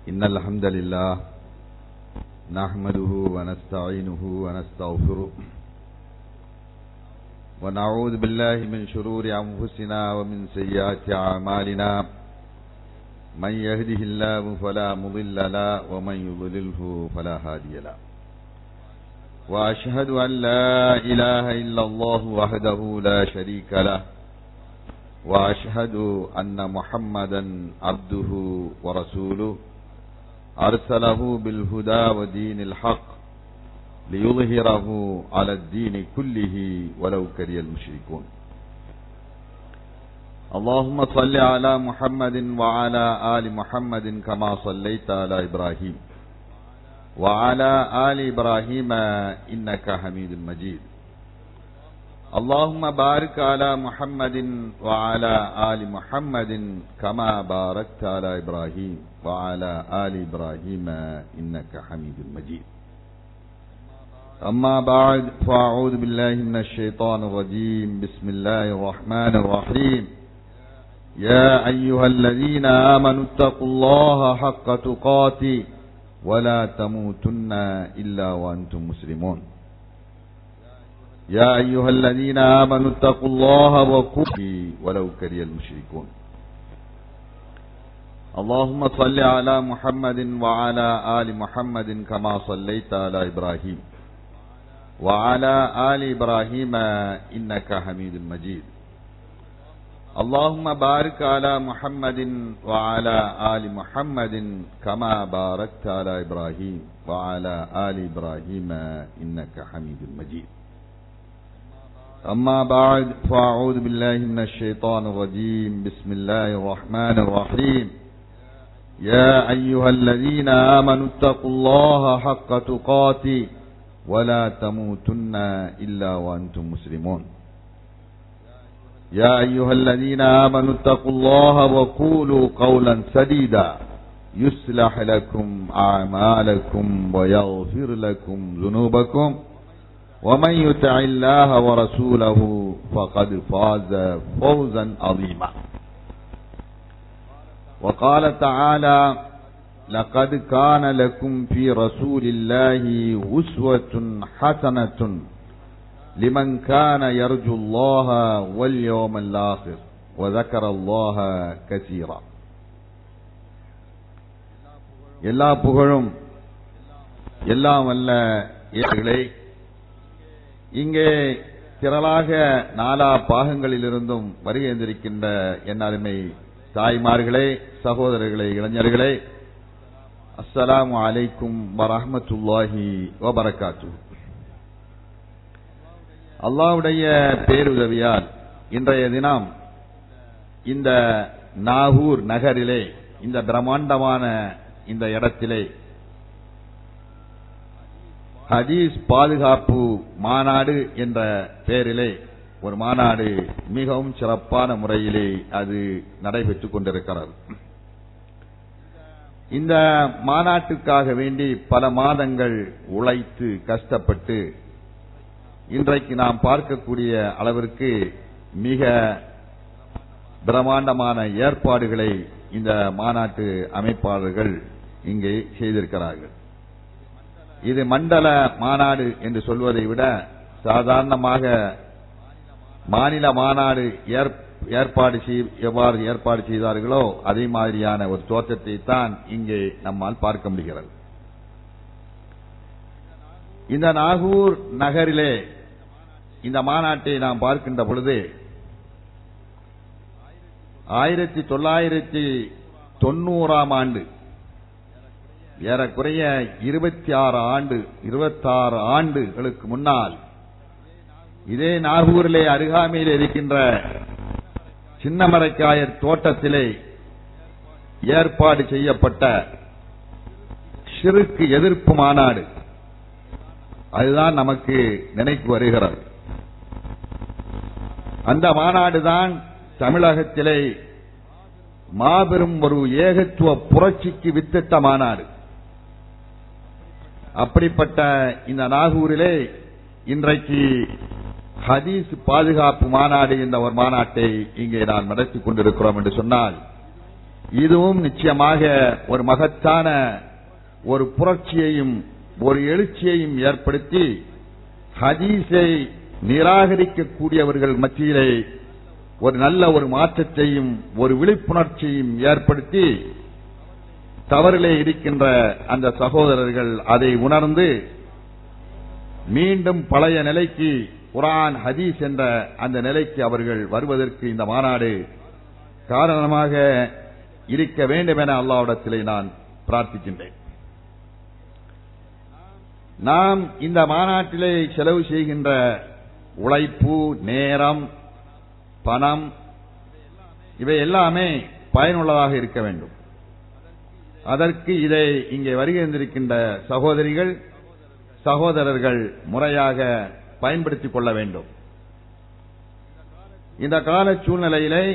إن الحمد لله نحمده ونستعينه ونستغفره ونعوذ بالله من شرور أنفسنا ومن سيئات أعمالنا من يهده الله فلا مضل له ومن يضلله فلا هادي له وأشهد أن لا إله إلا الله وحده لا شريك له وأشهد أن محمدا عبده ورسوله أرسله بالهدى ودين الحق ليظهره على الدين كله ولو كره المشركون اللهم صل على محمد وعلى آل محمد كما صليت على إبراهيم وعلى آل إبراهيم إنك حميد مجيد اللهم بارك على محمد وعلى آل محمد كما باركت على إبراهيم وعلى آل إبراهيم إنك حميد مجيد أما بعد فأعوذ بالله من الشيطان الرجيم بسم الله الرحمن الرحيم يا أيها الذين آمنوا اتقوا الله حق تقاته ولا تموتن إلا وأنتم مسلمون يا أيها الذين آمنوا اتقوا الله وقوله ولو كره المشركون اللهم صل على محمد وعلى آل محمد كما صليت على إبراهيم وعلى آل إبراهيم إنك حميد مجيد اللهم بارك على محمد وعلى آل محمد كما باركت على إبراهيم وعلى آل إبراهيم إنك حميد مجيد أما بعد فأعوذ بالله من الشيطان الرجيم بسم الله الرحمن الرحيم يا أيها الذين آمنوا اتقوا الله حق تقاته ولا تموتن إلا وأنتم مسلمون يا أيها الذين آمنوا اتقوا الله وقولوا قولا سديدا يصلح لكم أعمالكم ويغفر لكم ذنوبكم ومن يطع الله ورسوله فقد فاز فوزا عظيما وقال تعالى لقد كان لكم في رسول الله أسوة حسنة لمن كان يرجو الله واليوم الآخر وذكر الله كثيرا எல்லா புகழும் எல்லாம் வல்ல ஏழைகளே இங்கே திரளாக நாலா பாகங்களிலிருந்தும் வருகின்றிருக்கின்ற என் அருமை தாய்மார்களே சகோதரர்களே இளைஞர்களே அஸ்ஸலாமு அலைக்கும் வரஹமத்துல்லாஹி வபரகாத்து அல்லாவுடைய பேருதவியால் இன்றைய தினம் இந்த நாகூர் நகரிலே இந்த பிரம்மாண்டமான இந்த இடத்திலே ஹதீஸ் பாதுகாப்பு மாநாடு என்ற பெயரிலே ஒரு மாநாடு மிகவும் சிறப்பான முறையிலே அது நடைபெற்றுக் கொண்டிருக்கிறது இந்த மாநாட்டுக்காக வேண்டி பல மாதங்கள் உழைத்து கஷ்டப்பட்டு இன்றைக்கு நாம் பார்க்கக்கூடிய அளவிற்கு மிக பிரம்மாண்டமான ஏற்பாடுகளை இந்த மாநாட்டு அமைப்பாளர்கள் இங்கே செய்திருக்கிறார்கள் இது மண்டல மாநாடு என்று சொல்வதை விட சாதாரணமாக மாநில மாநாடு ஏற்பாடு எவ்வாறு ஏற்பாடு செய்தார்களோ அதே மாதிரியான ஒரு தோற்றத்தை தான் இங்கே நம்மால் பார்க்க முடிகிறது இந்த நாகூர் நகரிலே இந்த மாநாட்டை நாம் பார்க்கின்ற பொழுது ஆயிரத்தி தொள்ளாயிரத்தி தொண்ணூறாம் ஆண்டு ஏறக்குறைய இருபத்தி ஆறு ஆண்டு இருபத்தாறு ஆண்டுகளுக்கு முன்னால் இதே நாகூரிலே அருகாமையில் இருக்கின்ற சின்னமரைக்காயர் தோட்டத்திலே ஏற்பாடு செய்யப்பட்ட சிறுக்கு எதிர்ப்பு மாநாடு அதுதான் நமக்கு நினைக்கு வருகிறது அந்த மாநாடுதான் தமிழகத்திலே மாபெரும் ஒரு ஏகத்துவ புரட்சிக்கு வித்திட்ட மாநாடு அப்படிப்பட்ட இந்த நாகூரிலே இன்றைக்கு ஹதீஸ் பாதுகாப்பு மாநாடு என்ற ஒரு மாநாட்டை இங்கே நாம் நடத்திக் கொண்டிருக்கிறோம் என்று சொன்னால் இதுவும் நிச்சயமாக ஒரு மகத்தான ஒரு புரட்சியையும் ஒரு எழுச்சியையும் ஏற்படுத்தி ஹதீஸை நிராகரிக்கக்கூடியவர்கள் மத்தியிலே ஒரு நல்ல ஒரு மாற்றத்தையும் ஒரு விழிப்புணர்ச்சியையும் ஏற்படுத்தி தவறிலே இருக்கின்ற அந்த சகோதரர்கள் அதை உணர்ந்து மீண்டும் பழைய நிலைக்கு குரான் ஹதீஸ் என்ற அந்த நிலைக்கு அவர்கள் வருவதற்கு இந்த மாநாடு காரணமாக இருக்க வேண்டும் என அல்லாவிடத்திலே நான் பிரார்த்திக்கின்றேன் நாம் இந்த மாநாட்டிலே செலவு செய்கின்ற உழைப்பு நேரம் பணம் இவை எல்லாமே பயனுள்ளதாக இருக்க வேண்டும் அதற்கு இதை இங்கே வருகின்றிருக்கின்ற சகோதரிகள் சகோதரர்கள் முறையாக பயன்படுத்திக் கொள்ள வேண்டும் இந்த கால சூழ்நிலையிலே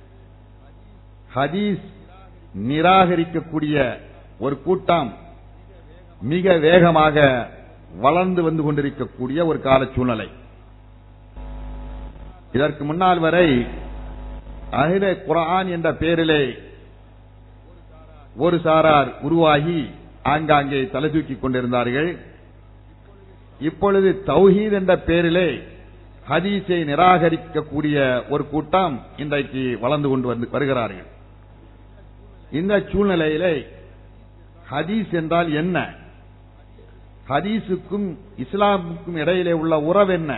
ஹதீஸ் நிராகரிக்கக்கூடிய ஒரு கூட்டம் மிக வேகமாக வளர்ந்து வந்து கொண்டிருக்கக்கூடிய ஒரு கால சூழ்நிலை இதற்கு முன்னால் வரை அகில குரான் என்ற பெயரிலே ஒரு சாரார் உருவாகி ஆங்காங்கே தலை தூக்கிக் கொண்டிருந்தார்கள் இப்பொழுது தௌஹீத் என்ற பெயரிலே ஹதீஸை நிராகரிக்கக்கூடிய ஒரு கூட்டம் இன்றைக்கு வளர்ந்து கொண்டு வந்து வருகிறார்கள் இந்த சூழ்நிலையிலே ஹதீஸ் என்றால் என்ன ஹதீஸுக்கும் இஸ்லாமுக்கும் இடையிலே உள்ள உறவு என்ன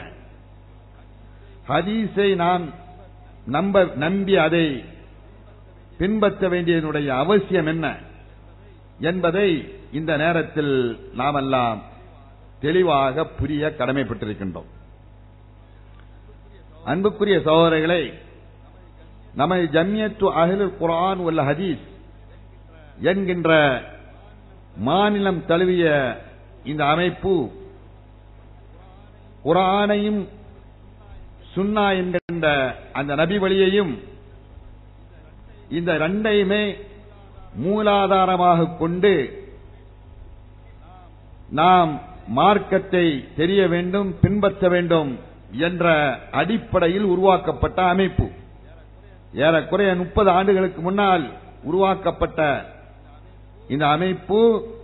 ஹதீஸை நான் நம்ப நம்பி அதை பின்பற்ற வேண்டியதனுடைய அவசியம் என்ன என்பதை இந்த நேரத்தில் நாமெல்லாம் தெளிவாக புரிய கடமைப்பட்டிருக்கின்றோம் அன்புக்குரிய சகோதரர்களை நமது ஜம்யத்து அகிலுல் குரான் உள்ள ஹதீஸ் என்கின்ற மாநிலம் தழுவிய இந்த அமைப்பு குரானையும் சுன்னா என்கின்ற அந்த நபி வழியையும் இந்த ரெண்டையுமே மூலாதாரமாக கொண்டு நாம் மார்க்கத்தை தெரிய வேண்டும் பின்பற்ற வேண்டும் என்ற அடிப்படையில் உருவாக்கப்பட்ட அமைப்பு ஏறக்குறைய முப்பது ஆண்டுகளுக்கு முன்னால் உருவாக்கப்பட்ட இந்த அமைப்பு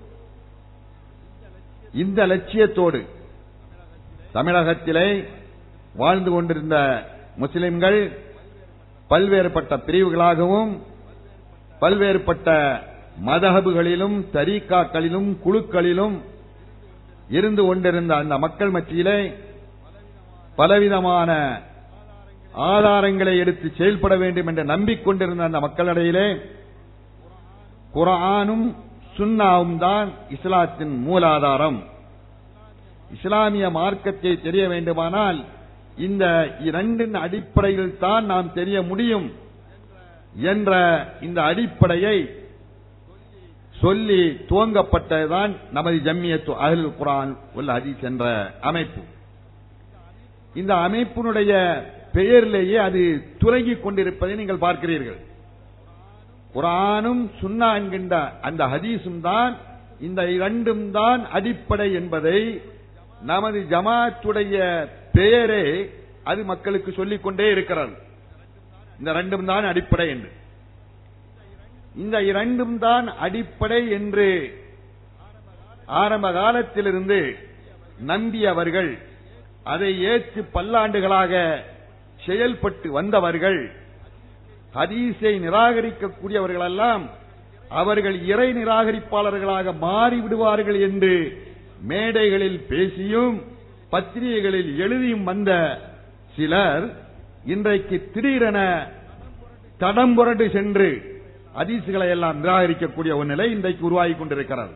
இந்த லட்சியத்தோடு தமிழகத்திலே வாழ்ந்து கொண்டிருந்த முஸ்லிம்கள் பல்வேறுபட்ட பிரிவுகளாகவும் பல்வேறுபட்ட மதகபுகளிலும் தரீக்காக்களிலும் குழுக்களிலும் இருந்து கொண்டிருந்த அந்த மக்கள் மத்தியிலே பலவிதமான ஆதாரங்களை எடுத்து செயல்பட வேண்டும் என்று நம்பிக்கொண்டிருந்த அந்த மக்களிடையிலே குரானும் சுன்னாவும் தான் இஸ்லாத்தின் மூலாதாரம் இஸ்லாமிய மார்க்கத்தை தெரிய வேண்டுமானால் இந்த இரண்டின் அடிப்படையில் தான் நாம் தெரிய முடியும் என்ற இந்த அடிப்படையை சொல்லி துவங்கப்பட்டதுதான் நமது ஜம்மியத்து அகில் குரான் உள்ள ஹதீஸ் என்ற அமைப்பு இந்த அமைப்பினுடைய பெயரிலேயே அது துறங்கிக் கொண்டிருப்பதை நீங்கள் பார்க்கிறீர்கள் குரானும் சுன்னா என்கின்ற அந்த ஹதீஸும் தான் இந்த இரண்டும் தான் அடிப்படை என்பதை நமது ஜமாத்துடைய பெயரே அது மக்களுக்கு சொல்லிக் கொண்டே இருக்கிறது இந்த ரெண்டும் தான் அடிப்படை என்று இந்த இரண்டும் தான் அடிப்படை என்று ஆரம்ப காலத்திலிருந்து நம்பியவர்கள் அதை ஏற்று பல்லாண்டுகளாக செயல்பட்டு வந்தவர்கள் ஹதீஸை நிராகரிக்கக்கூடியவர்களெல்லாம் அவர்கள் இறை நிராகரிப்பாளர்களாக மாறிவிடுவார்கள் என்று மேடைகளில் பேசியும் பத்திரிகைகளில் எழுதியும் வந்த சிலர் இன்றைக்கு திடீரென தடம் புரண்டு சென்று ஹதீசுகளை எல்லாம் நிராகரிக்கக்கூடிய ஒரு நிலை இன்றைக்கு உருவாகி கொண்டிருக்கிறது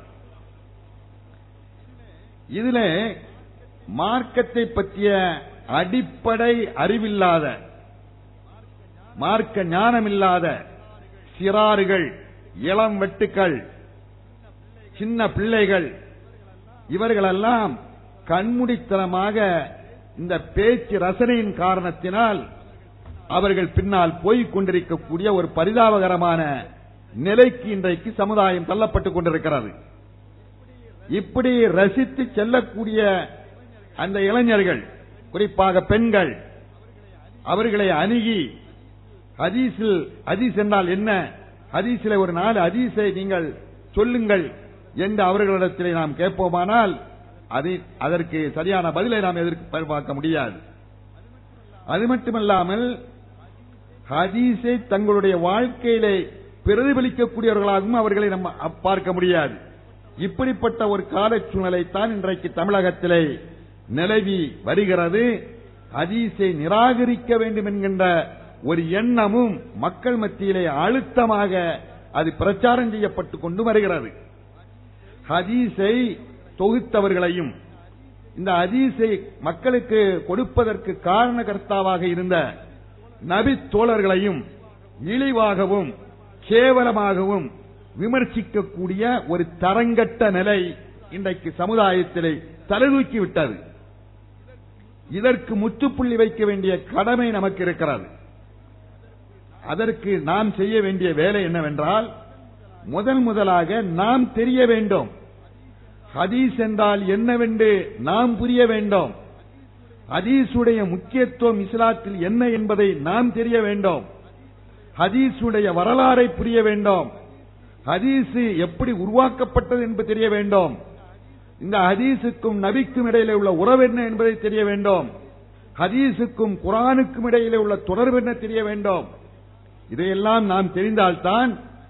இதுல மார்க்கத்தை பற்றிய அடிப்படை அறிவில்லாத மார்க்க ஞானமில்லாத சிறார்கள் இளம் வெட்டுக்கள் சின்ன பிள்ளைகள் இவர்களெல்லாம் கண்முடித்தனமாக இந்த பேச்சு ரசனையின் காரணத்தினால் அவர்கள் பின்னால் போய்க் கொண்டிருக்கக்கூடிய ஒரு பரிதாபகரமான நிலைக்கு இன்றைக்கு சமுதாயம் தள்ளப்பட்டுக் கொண்டிருக்கிறது இப்படி ரசித்து செல்லக்கூடிய அந்த இளைஞர்கள் குறிப்பாக பெண்கள் அவர்களை அணுகி ஹதீஸில் ஹதீஸ் என்றால் என்ன ஹதீஸிலே ஒரு நாலு ஹதீஸை நீங்கள் சொல்லுங்கள் என்று அவர்களிடத்திலே நாம் கேட்போமானால் அது அதற்கு சரியான பதிலை நாம் எதிர்பார்க்க முடியாது அது மட்டுமல்லாமல் ஹதீஸை தங்களுடைய வாழ்க்கையிலே பிரதிபலிக்கக்கூடியவர்களாகவும் அவர்களை நம்ம அப்- பார்க்க முடியாது இப்படிப்பட்ட ஒரு கால சூழ்நிலைத்தான் இன்றைக்கு தமிழகத்திலே நிலவி வருகிறது ஹதீஸை நிராகரிக்க வேண்டும் என்கின்ற ஒரு எண்ணமும் மக்கள் மத்தியிலே அழுத்தமாக அது பிரச்சாரம் செய்யப்பட்டுக் கொண்டு வருகிறது ஹதீஸை தொகுத்தவர்களையும் இந்த ஹதீஸை மக்களுக்கு கொடுப்பதற்கு காரணகர்த்தாவாக இருந்த நபி தோழர்களையும் இழிவாகவும் கேவலமாகவும் விமர்சிக்கக்கூடிய ஒரு தரங்கட்ட நிலை இன்றைக்கு சமுதாயத்திலே தலைதூக்கி விட்டது இதற்கு முற்றுப்புள்ளி வைக்க வேண்டிய கடமை நமக்கு இருக்கிறது அதற்கு நாம் செய்ய வேண்டிய வேலை என்னவென்றால் முதல் முதலாக நாம் தெரிய வேண்டும் ஹதீஸ் என்றால் என்னவென்று நாம் புரிய வேண்டும் ஹதீஸுடைய முக்கியத்துவம் இஸ்லாத்தில் என்ன என்பதை நாம் தெரிய வேண்டும் ஹதீஸுடைய வரலாறை புரிய வேண்டும் ஹதீஸ் எப்படி உருவாக்கப்பட்டது என்பது தெரிய வேண்டும் இந்த ஹதீஸுக்கும் நபிக்கும் இடையிலே உள்ள உறவு என்ன என்பதை தெரிய வேண்டும் ஹதீஸுக்கும் குரானுக்கும் இடையிலே உள்ள தொடர்பு என்ன தெரிய வேண்டும் இதையெல்லாம் நாம் தெரிந்தால்தான்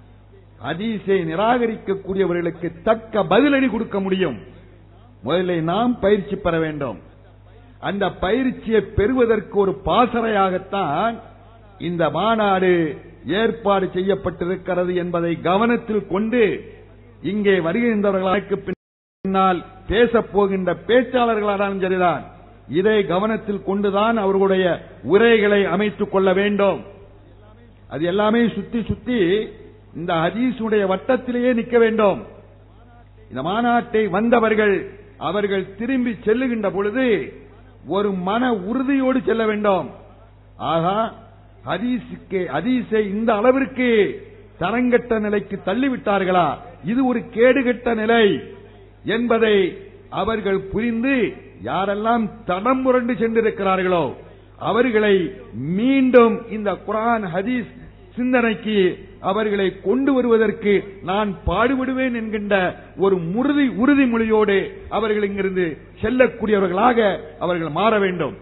ஹதீஸை நிராகரிக்கக்கூடியவர்களுக்கு தக்க பதிலடி கொடுக்க முடியும் முதலில் நாம் பயிற்சி பெற வேண்டும் அந்த பயிற்சியை பெறுவதற்கு ஒரு பாசறையாகத்தான் இந்த மாநாடு ஏற்பாடு செய்யப்பட்டிருக்கிறது என்பதை கவனத்தில் கொண்டு இங்கே வருகின்றவர்களுக்கு பின்னால் பேசப் போகின்ற பேச்சாளர்களானாலும் சரிதான் இதை கவனத்தில் கொண்டுதான் அவர்களுடைய உரைகளை அமைத்துக் கொள்ள வேண்டும் அது எல்லாமே சுத்தி சுத்தி இந்த ஹதீஸுடைய வட்டத்திலேயே நிற்க வேண்டும் இந்த மாநாட்டை வந்தவர்கள் அவர்கள் திரும்பி செல்லுகின்ற பொழுது ஒரு மன உறுதியோடு செல்ல வேண்டும் ஆகா ஹதீஸுக்கு ஹதீஸை இந்த அளவிற்கு தரங்கட்ட நிலைக்கு தள்ளிவிட்டார்களா இது ஒரு கேடுகட்ட நிலை என்பதை அவர்கள் புரிந்து யாரெல்லாம் தடம் புரண்டு சென்றிருக்கிறார்களோ அவர்களை மீண்டும் இந்த குரான் ஹதீஸ் சிந்தனைக்கு அவர்களை கொண்டு வருவதற்கு நான் பாடுபடுவேன் என்கின்ற ஒரு உறுதி உறுதிமொழியோடு அவர்கள் இங்கிருந்து செல்லக்கூடியவர்களாக அவர்கள் மாற வேண்டும்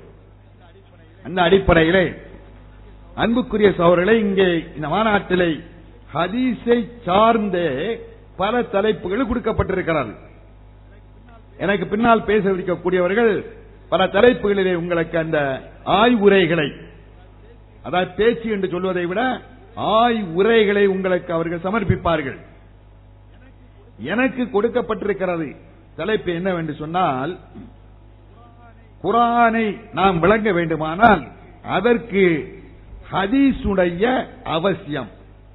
அந்த அடிப்படையிலே அன்புக்குரிய சகோதரர்களை இங்கே இந்த மாநாட்டிலே ஹதீஸை சார்ந்தே பல தலைப்புகள் கொடுக்கப்பட்டிருக்கிறது எனக்கு பின்னால் பேச இருக்கக்கூடியவர்கள் பல தலைப்புகளிலே உங்களுக்கு அந்த ஆய்வுரைகளை அதாவது பேச்சு என்று சொல்வதை விட ஆய்வுரைகளை உங்களுக்கு அவர்கள் சமர்ப்பிப்பார்கள் எனக்கு கொடுக்கப்பட்டிருக்கிறது தலைப்பு என்னவென்று சொன்னால் குரானை நாம் விளங்க வேண்டுமானால் அதற்கு ஹதீஸுடைய அவசியம்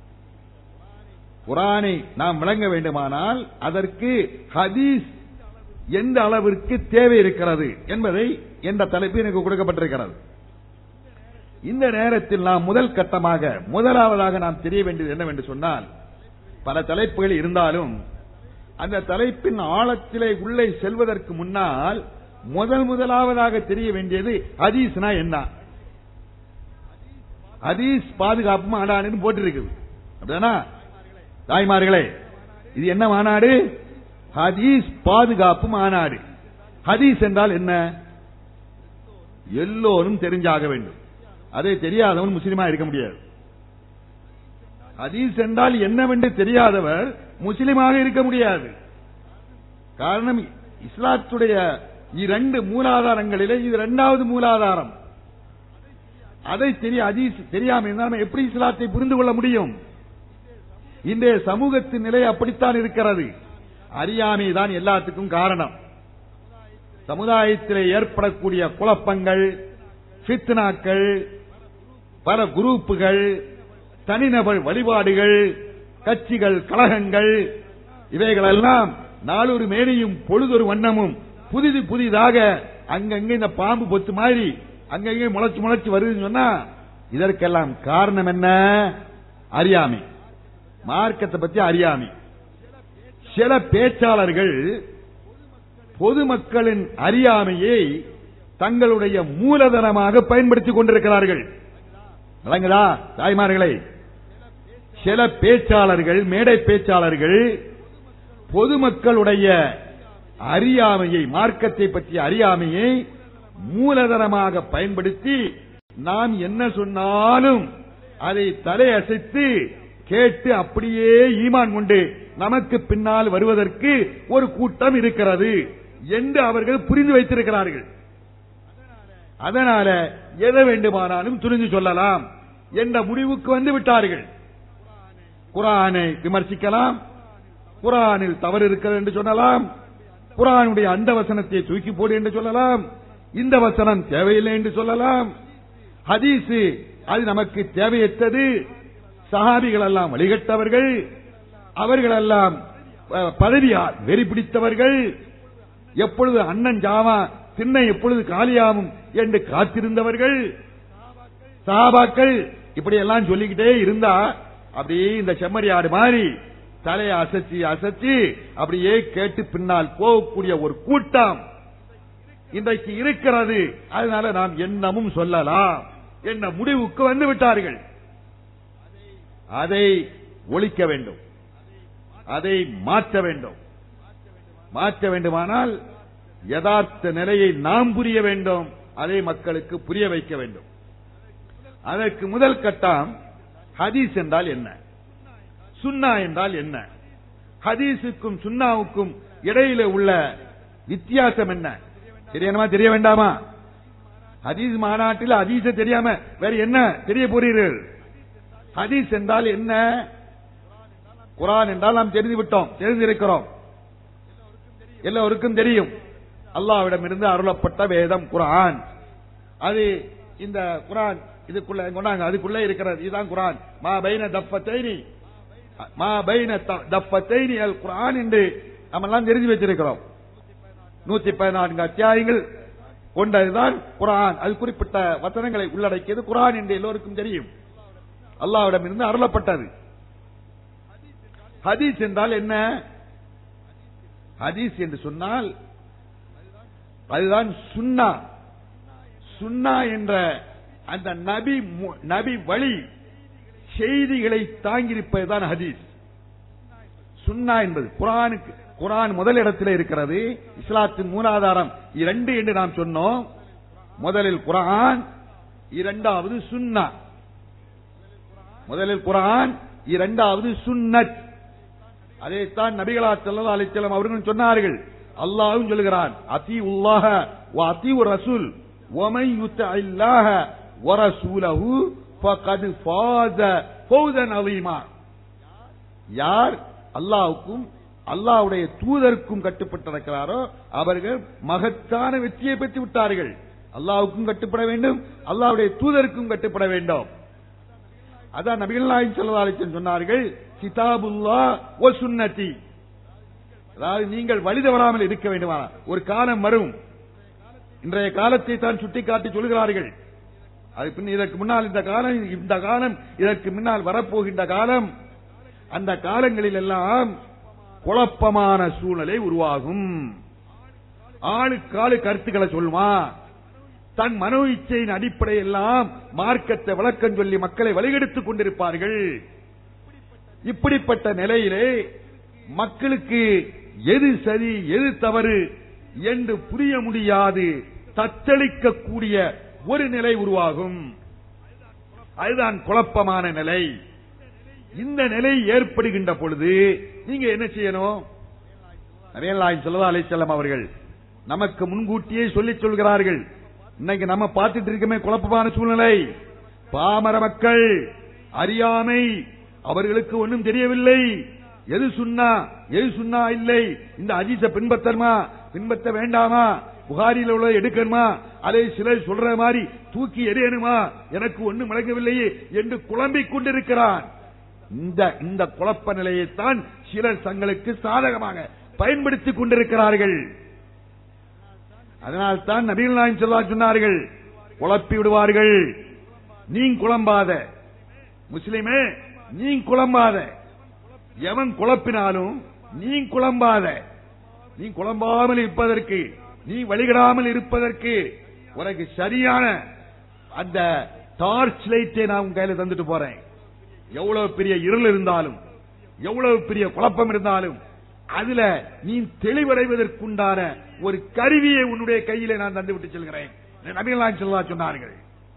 குரானை நாம் விளங்க வேண்டுமானால் அதற்கு ஹதீஸ் எந்த அளவிற்கு தேவை இருக்கிறது என்பதை என்ற தலைப்பு எனக்கு கொடுக்கப்பட்டிருக்கிறது இந்த நேரத்தில் நாம் முதல் கட்டமாக முதலாவதாக நாம் தெரிய வேண்டியது என்னவென்று சொன்னால் பல தலைப்புகள் இருந்தாலும் அந்த தலைப்பின் ஆழத்திலே உள்ளே செல்வதற்கு முன்னால் முதல் முதலாவதாக தெரிய வேண்டியது ஹதீஸ்னா என்ன ஹதீஸ் பாதுகாப்பு மாநாடுன்னு போட்டிருக்குது அப்படிதானா தாய்மார்களே இது என்ன மாநாடு ஹதீஸ் பாதுகாப்பு மாநாடு ஹதீஸ் என்றால் என்ன எல்லோரும் தெரிஞ்சாக வேண்டும் அதை தெரியாதவன் முஸ்லீமா இருக்க முடியாது ஹதீஸ் என்றால் என்னவென்று தெரியாதவர் முஸ்லிமாக இருக்க முடியாது காரணம் இஸ்லாத்துடைய இரண்டு மூலாதாரங்களிலே இது இரண்டாவது மூலாதாரம் அதை தெரிய ஹதீஸ் தெரியாம இருந்தால் எப்படி இஸ்லாத்தை புரிந்து கொள்ள முடியும் இன்றைய சமூகத்தின் நிலை அப்படித்தான் இருக்கிறது அறியாமை தான் எல்லாத்துக்கும் காரணம் சமுதாயத்திலே ஏற்படக்கூடிய குழப்பங்கள் ஃபித்னாக்கள் பல குரூப்புகள் தனிநபர் வழிபாடுகள் கட்சிகள் கழகங்கள் இவைகளெல்லாம் நாளொரு மேனியும் பொழுதொரு வண்ணமும் புதிது புதிதாக அங்கங்க இந்த பாம்பு பொத்து மாதிரி அங்கங்கே முளைச்சு முளைச்சு வருதுன்னு சொன்னா இதற்கெல்லாம் காரணம் என்ன அறியாமை மார்க்கத்தை பத்தி அறியாமை சில பேச்சாளர்கள் பொதுமக்களின் அறியாமையை தங்களுடைய மூலதனமாக பயன்படுத்திக் கொண்டிருக்கிறார்கள் விளங்குதா தாய்மார்களே சில பேச்சாளர்கள் மேடை பேச்சாளர்கள் பொதுமக்களுடைய அறியாமையை மார்க்கத்தை பற்றிய அறியாமையை மூலதனமாக பயன்படுத்தி நாம் என்ன சொன்னாலும் அதை தலையசைத்து கேட்டு அப்படியே ஈமான் கொண்டு நமக்கு பின்னால் வருவதற்கு ஒரு கூட்டம் இருக்கிறது என்று அவர்கள் புரிந்து வைத்திருக்கிறார்கள் அதனால எதை வேண்டுமானாலும் துணிந்து சொல்லலாம் என்ற முடிவுக்கு வந்து விட்டார்கள் குரானை விமர்சிக்கலாம் குரானில் தவறு இருக்கிறது என்று சொல்லலாம் குரானுடைய அந்த வசனத்தை தூக்கி போடு என்று சொல்லலாம் இந்த வசனம் தேவையில்லை என்று சொல்லலாம் ஹதீஸ் அது நமக்கு தேவையற்றது சஹாபிகள் எல்லாம் வழிகட்டவர்கள் அவர்களெல்லாம் அஹ், பதவியால் வெறி பிடித்தவர்கள் எப்பொழுது அண்ணன் ஜாமா திண்ணை எப்பொழுது காலியாகும் என்று காத்திருந்தவர்கள் சஹாபாக்கள் இப்படி எல்லாம் சொல்லிக்கிட்டே இருந்தா அப்படியே இந்த செம்மறியாடு மாதிரி தலையை அசைச்சு அசைச்சு அப்படியே கேட்டு பின்னால் போகக்கூடிய ஒரு கூட்டம் இன்றைக்கு இருக்கிறது அதனால நாம் என்னமும் சொல்லலாம் என்ன முடிவுக்கு வந்து விட்டார்கள் அதை ஒழிக்க வேண்டும் அதை மாற்ற வேண்டும் மாற்ற வேண்டுமானால் யதார்த்த நிலையை நாம் புரிய வேண்டும் அதை மக்களுக்கு புரிய வைக்க வேண்டும் அதற்கு முதல் கட்டம் ஹதீஸ் என்றால் என்ன சுன்னா என்றால் என்ன ஹதீஸுக்கும் சுன்னாவுக்கும் இடையில உள்ள வித்தியாசம் என்ன தெரியணுமா தெரிய வேண்டாமா ஹதீஸ் மாநாட்டில் ஹதீஸ தெரியாம வேற என்ன தெரிய போறீர்கள் ஹதீஸ் என்றால் என்ன குரான் என்றால் நாம் தெரிந்து விட்டோம் தெரிந்திருக்கிறோம் எல்லோருக்கும் தெரியும் அல்லாவிடம் இருந்து அருளப்பட்ட வேதம் குரான் அது இந்த குரான் இதுக்குள்ள கொண்டாங்க அதுக்குள்ள இருக்கிறது இதுதான் குரான் மா பைன தப்பத்தைனி மா பைன த- தப்பத்தைனி அல் குரான் என்று நம்ம எல்லாம் தெரிஞ்சு வச்சிருக்கிறோம் நூத்தி பதினான்கு அத்தியாயங்கள் கொண்டதுதான் குரான் அது குறிப்பிட்ட வசனங்களை உள்ளடக்கியது குரான் என்று எல்லோருக்கும் தெரியும் அல்லாவிடம் இருந்து அருளப்பட்டது ஹதீஸ் என்றால் என்ன ஹதீஸ் என்று சொன்னால் அதுதான் சுன்னா சுன்னா என்ற அந்த நபி மு- நபி வழி செய்திகளை தாங்கியிருப்பதுதான் ஹதீஸ் சுன்னா என்பது குரானுக்கு குரான் முதல் இடத்தில் இருக்கிறது இஸ்லாத்தின் மூலாதாரம் இரண்டு என்று நாம் சொன்னோம் முதலில் குரான் இரண்டாவது சுன்னா முதலில் குரான் இரண்டாவது சுன்னத் அதைத்தான் நபிகளா செல்லா அலிச்சலம் அவர்கள் சொன்னார்கள் அல்லாஹ்வும் சொல்கிறான் அதி உல்லாஹ வ அதி ரசூல் ومن يطع الله ورسوله فقد فاز فوزا عظيما யார் அல்லாஹ்வுக்கும் அல்லாஹ்வுடைய தூதருக்கும் கட்டுப்பட்டு இருக்கிறாரோ அவர்கள் மகத்தான வெற்றியை பெற்று விட்டார்கள் அல்லாஹ்வுக்கும் கட்டுப்பட வேண்டும் அல்லாஹ்வுடைய தூதருக்கும் கட்டுப்பட வேண்டும் அதான் நபிகள் நாயகம் ஸல்லல்லாஹு அலைஹி வஸல்லம் சொன்னார்கள் கிதாபுல்லா வ சுன்னதி அதாவது நீங்கள் வழி தவறாமல் இருக்க வேண்டுமா ஒரு காலம் வரும் இன்றைய காலத்தை தான் சுட்டிக்காட்டி சொல்கிறார்கள் அது பின் இதற்கு முன்னால் இந்த காலம் இந்த காலம் இதற்கு முன்னால் வரப்போகின்ற காலம் அந்த காலங்களில் எல்லாம் குழப்பமான சூழ்நிலை உருவாகும் ஆளுக்கு ஆளு கருத்துக்களை சொல்லுமா தன் மனோ இச்சையின் அடிப்படையெல்லாம் மார்க்கத்தை விளக்கம் சொல்லி மக்களை வழிகெடுத்துக் கொண்டிருப்பார்கள் இப்படிப்பட்ட நிலையிலே மக்களுக்கு எது சரி எது தவறு என்று புரிய முடியாது தத்தளிக்கக்கூடிய ஒரு நிலை உருவாகும் அதுதான் குழப்பமான நிலை இந்த நிலை ஏற்படுகின்ற பொழுது நீங்க என்ன செய்யணும் நபியல்லாஹி ஸல்லல்லாஹு அலைஹி வஸல்லம் அவர்கள் நமக்கு முன்கூட்டியே சொல்லிச் சொல்கிறார்கள் இன்னைக்கு நம்ம பார்த்துட்டு இருக்கமே குழப்பமான சூழ்நிலை பாமர மக்கள் அறியாமை அவர்களுக்கு ஒன்றும் தெரியவில்லை எது சுன்னா எது சுன்னா இல்லை இந்த அஜீச பின்பற்றமா பின்பற்ற வேண்டாமா புகாரியில் உள்ள எடுக்கணுமா அதை சிலர் சொல்ற மாதிரி தூக்கி எறியணுமா எனக்கு ஒன்றும் விளங்கவில்லையே என்று குழம்பிக் கொண்டிருக்கிறான் இந்த இந்த குழப்ப நிலையைத்தான் சிலர் தங்களுக்கு சாதகமாக பயன்படுத்திக் கொண்டிருக்கிறார்கள் அதனால் தான் நபிகள் நாயம் சொல்லா சொன்னார்கள் குழப்பி விடுவார்கள் நீ குழம்பாத முஸ்லிமே நீ குழம்பாத எவன் குழப்பினாலும் நீ குழம்பாத நீ குழம்பாமல் இருப்பதற்கு நீ வழிகிடாமல் இருப்பதற்கு உனக்கு சரியான அந்த டார்ச் லைட்டை நான் உன் கையில தந்துட்டு போறேன் எவ்வளவு பெரிய இருள் இருந்தாலும் எவ்வளவு பெரிய குழப்பம் இருந்தாலும் அதுல நீ தெளிவடைவதற்குண்டான ஒரு கருவியை உன்னுடைய கையிலே நான் தந்து விட்டு செல்கிறேன் நபிகள் சொல்லா சொன்னார்கள்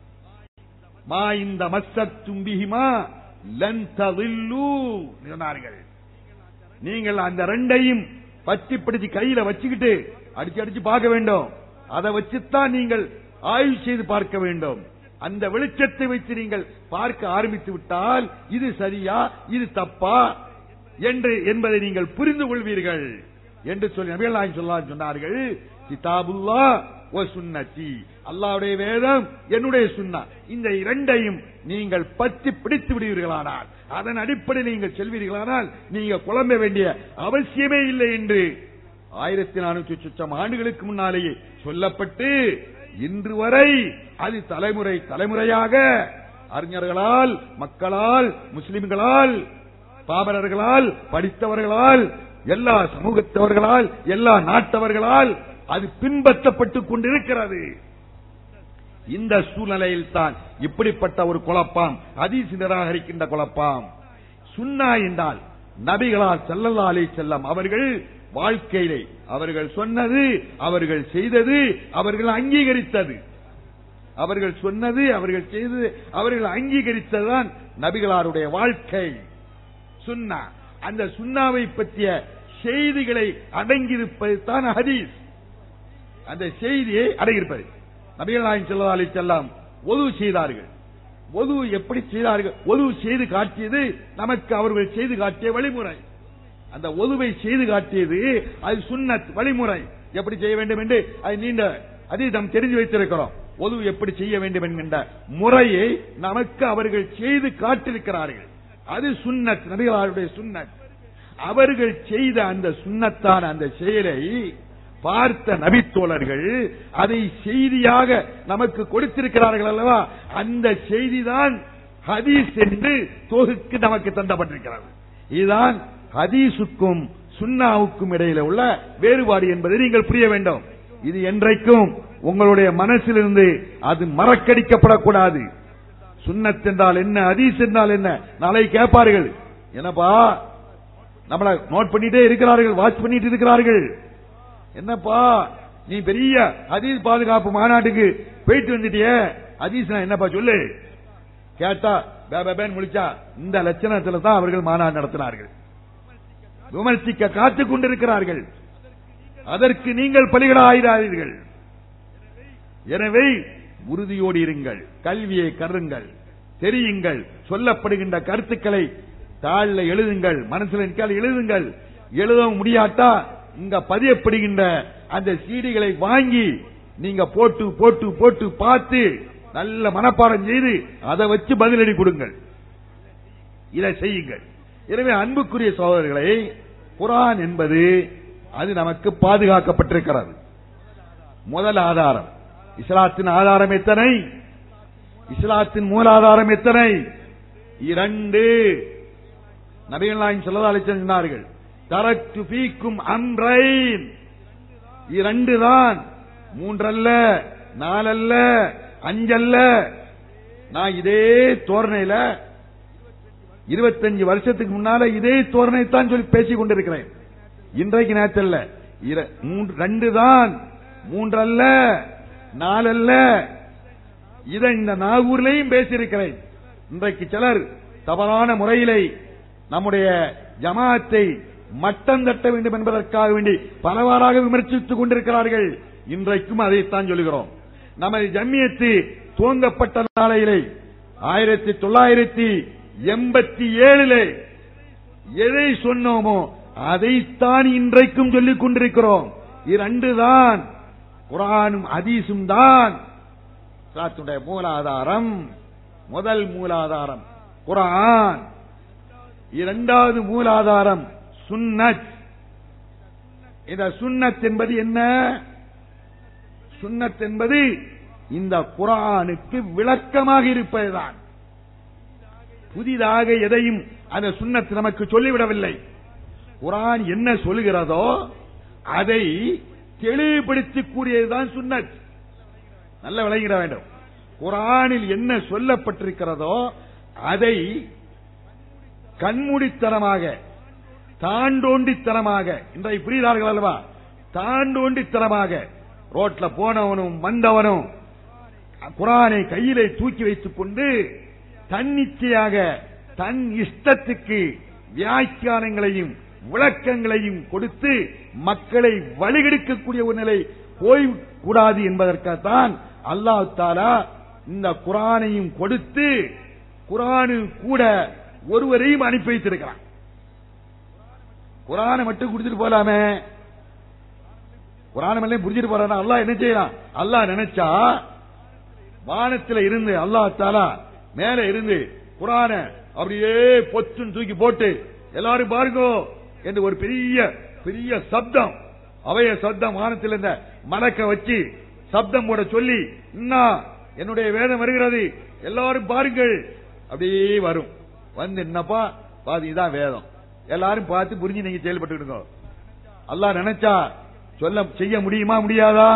மா இந்த மஸ்ஸத்தும் பிஹிமா லன் ததில்லு சொன்னார்கள் நீங்கள் அந்த ரெண்டையும் பற்றி பிடிச்சு கையில வச்சுக்கிட்டு அடிச்சு அடிச்சு பார்க்க வேண்டும் அதை வச்சுத்தான் நீங்கள் ஆய்வு செய்து பார்க்க வேண்டும் அந்த வெளிச்சத்தை வைத்து நீங்கள் பார்க்க ஆரம்பித்து விட்டால் இது சரியா இது தப்பா என்று என்பதை நீங்கள் புரிந்து கொள்வீர்கள் என்று சொல்லி நபிகள் நாயகம் சொல்லலாம் சொன்னார்கள் கிதாபுல்லா ஓ சுன்னத்தி அல்லாவுடைய வேதம் என்னுடைய சுன்னா இந்த இரண்டையும் நீங்கள் பற்றி பிடித்து விடுவீர்களானால் அதன் அடிப்படையில் நீங்கள் செல்வீர்களானால் நீங்க குழம்ப வேண்டிய அவசியமே இல்லை என்று ஆயிரத்தி நானூற்றி சுற்றம் ஆண்டுகளுக்கு முன்னாலேயே சொல்லப்பட்டு இன்று வரை அது தலைமுறை தலைமுறையாக அறிஞர்களால் மக்களால் முஸ்லிம்களால் பாமரர்களால் படித்தவர்களால் எல்லா சமூகத்தவர்களால் எல்லா நாட்டவர்களால் அது பின்பற்றப்பட்டுக் கொண்டிருக்கிறது இந்த சூழ்நிலையில் தான் இப்படிப்பட்ட ஒரு குழப்பம் ஹதீஸ் நிராகரிக்கின்ற குழப்பம் சுன்னா என்றால் நபிகளால் செல்லல்லா அலி செல்லம் அவர்கள் வாழ்க்கையிலே அவர்கள் சொன்னது அவர்கள் செய்தது அவர்கள் அங்கீகரித்தது அவர்கள் சொன்னது அவர்கள் செய்தது அவர்கள் அங்கீகரித்ததுதான் நபிகளாருடைய வாழ்க்கை சுன்னா அந்த சுன்னாவை பற்றிய செய்திகளை அடங்கியிருப்பது தான் ஹதீஸ் அந்த செய்தியை அடங்கியிருப்பது நபிகள் நாயகம் ஸல்லல்லாஹு அலைஹி செல்லாம் ஒது செய்தார்கள் ஒது எப்படி செய்தார்கள் ஒது செய்து காட்டியது நமக்கு அவர்கள் செய்து காட்டிய வழிமுறை அந்த ஒதுவை செய்து காட்டியது அது சுன்னத் வழிமுறை எப்படி செய்ய வேண்டும் என்று அது நீண்ட அதை நாம் தெரிஞ்சு வைத்திருக்கிறோம் ஒது எப்படி செய்ய வேண்டும் என்கின்ற முறையை நமக்கு அவர்கள் செய்து காட்டிருக்கிறார்கள் அது சுன்னத் நபிகளாருடைய சுன்னத் அவர்கள் செய்த அந்த சுன்னத்தான அந்த செயலை பார்த்த நபித்தோழர்கள் அதை செய்தியாக நமக்கு கொடுத்திருக்கிறார்கள் அல்லவா அந்த செய்திதான் ஹதீஸ் என்று தொகுக்கு நமக்கு தந்தப்பட்டிருக்கிறது இதுதான் ஹதீஸுக்கும் சுன்னாவுக்கும் இடையில உள்ள வேறுபாடு என்பதை நீங்கள் புரிய வேண்டும் இது என்றைக்கும் உங்களுடைய மனசிலிருந்து அது மறக்கடிக்கப்படக்கூடாது சுன்னத் என்றால் என்ன ஹதீஸ் என்றால் என்ன நாளை கேட்பார்கள் என்னப்பா நம்மள நோட் பண்ணிட்டே இருக்கிறார்கள் வாட்ச் பண்ணிட்டு இருக்கிறார்கள் என்னப்பா நீ பெரிய ஹதீஸ் பாதுகாப்பு மாநாட்டுக்கு போயிட்டு வந்துட்டியே ஹதீஸ் என்னப்பா சொல்லு கேட்டா பேபேன்னு முடிச்சா இந்த லட்சணத்துல தான் அவர்கள் மாநாடு நடத்தினார்கள் விமர்சிக்க காத்துக் கொண்டிருக்கிறார்கள் அதற்கு நீங்கள் பலிகளாயிராதீர்கள் எனவே உறுதியோடு இருங்கள் கல்வியை கருங்கள் தெரியுங்கள் சொல்லப்படுகின்ற கருத்துக்களை தாள்ல எழுதுங்கள் மனசுல நிற்கால் எழுதுங்கள் எழுத முடியாட்டா இங்க பதியப்படுகின்ற அந்த சீடிகளை வாங்கி நீங்க போட்டு போட்டு போட்டு பார்த்து நல்ல மனப்பாடம் செய்து அதை வச்சு பதிலடி கொடுங்கள் இதை செய்யுங்கள் எனவே அன்புக்குரிய சகோதரர்களை குரான் என்பது அது நமக்கு பாதுகாக்கப்பட்டிருக்கிறது முதல் ஆதாரம் இஸ்லாத்தின் ஆதாரம் எத்தனை இஸ்லாத்தின் மூலாதாரம் எத்தனை இரண்டு நபிகள் நாயகம் சொல்லதா சொன்னார்கள் தரக்கு பீக்கும் அன்றைன் இரண்டு தான் மூன்றல்ல நாலல்ல அஞ்சல்ல நான் இதே தோரணையில இருபத்தஞ்சு வருஷத்துக்கு முன்னால இதே தோரணை தான் சொல்லி பேசிக் கொண்டிருக்கிறேன் இன்றைக்கு நேரத்தில் மூன்று ரெண்டு தான் மூன்றல்ல நாலல்ல இதை இந்த நாகூர்லையும் பேசியிருக்கிறேன் இன்றைக்கு சிலர் தவறான முறையிலே நம்முடைய ஜமாத்தை மட்டம் தட்ட வேண்டும் என்பதற்காக வேண்டி பலவாறாக விமர்சித்துக் கொண்டிருக்கிறார்கள் இன்றைக்கும் அதைத்தான் சொல்லுகிறோம் நமது ஜம்மியத்து துவங்கப்பட்ட நாளையிலே ஆயிரத்தி தொள்ளாயிரத்தி எண்பத்தி ஏழிலே எதை சொன்னோமோ அதைத்தான் இன்றைக்கும் சொல்லிக் கொண்டிருக்கிறோம் இரண்டு தான் குரானும் அதீசும் தான் இஸ்லாத்துடைய மூலாதாரம் முதல் மூலாதாரம் குரான் இரண்டாவது மூலாதாரம் சுன்னத் இந்த சுன்னத் என்பது என்ன சுன்னத் என்பது இந்த குரானுக்கு விளக்கமாக இருப்பதுதான் புதிதாக எதையும் அந்த சுன்னத் நமக்கு சொல்லிவிடவில்லை குரான் என்ன சொல்லுகிறதோ அதை தெளிவுபடுத்தி கூறியதுதான் சுன்னத் நல்ல விளங்கிட வேண்டும் குரானில் என்ன சொல்லப்பட்டிருக்கிறதோ அதை கண்மூடித்தனமாக தாண்டோண்டித்தனமாக இன்றைய புரியுதார்கள் அல்லவா தாண்டோண்டித்தனமாக ரோட்ல போனவனும் வந்தவனும் குரானை கையிலே தூக்கி வைத்துக் கொண்டு தன்னிச்சையாக தன் இஷ்டத்துக்கு வியாக்கியானங்களையும் விளக்கங்களையும் கொடுத்து மக்களை வழிகெடுக்கக்கூடிய ஒரு நிலை போய்க்கூடாது என்பதற்காகத்தான் அல்லாஹ் தாலா இந்த குரானையும் கொடுத்து குரானு கூட ஒருவரையும் அனுப்பி வைத்திருக்கிறான் குரானை மட்டும் குடிச்சிட்டு போலாமே குரானம் எல்லாம் புரிஞ்சிட்டு போறானா அல்லாஹ் என்ன செய்யலாம் அல்லாஹ் நினைச்சா வானத்துல இருந்து அல்லாஹ் தாலா மேல இருந்து குரான அப்படியே பொத்துன்னு தூக்கி போட்டு எல்லாரும் பாருங்க என்று ஒரு பெரிய பெரிய சப்தம் அவைய சப்தம் வானத்தில் இருந்த மலக்க வச்சு சப்தம் போட சொல்லி இன்னும் என்னுடைய வேதம் வருகிறது எல்லாரும் பாருங்கள் அப்படியே வரும் வந்து என்னப்பா பாதி இதான் வேதம் எல்லாரும் பார்த்து புரிஞ்சு நீங்க செயல்பட்டுக்கிடுங்க அல்லாஹ் நினைச்சா சொல்ல செய்ய முடியுமா முடியாதா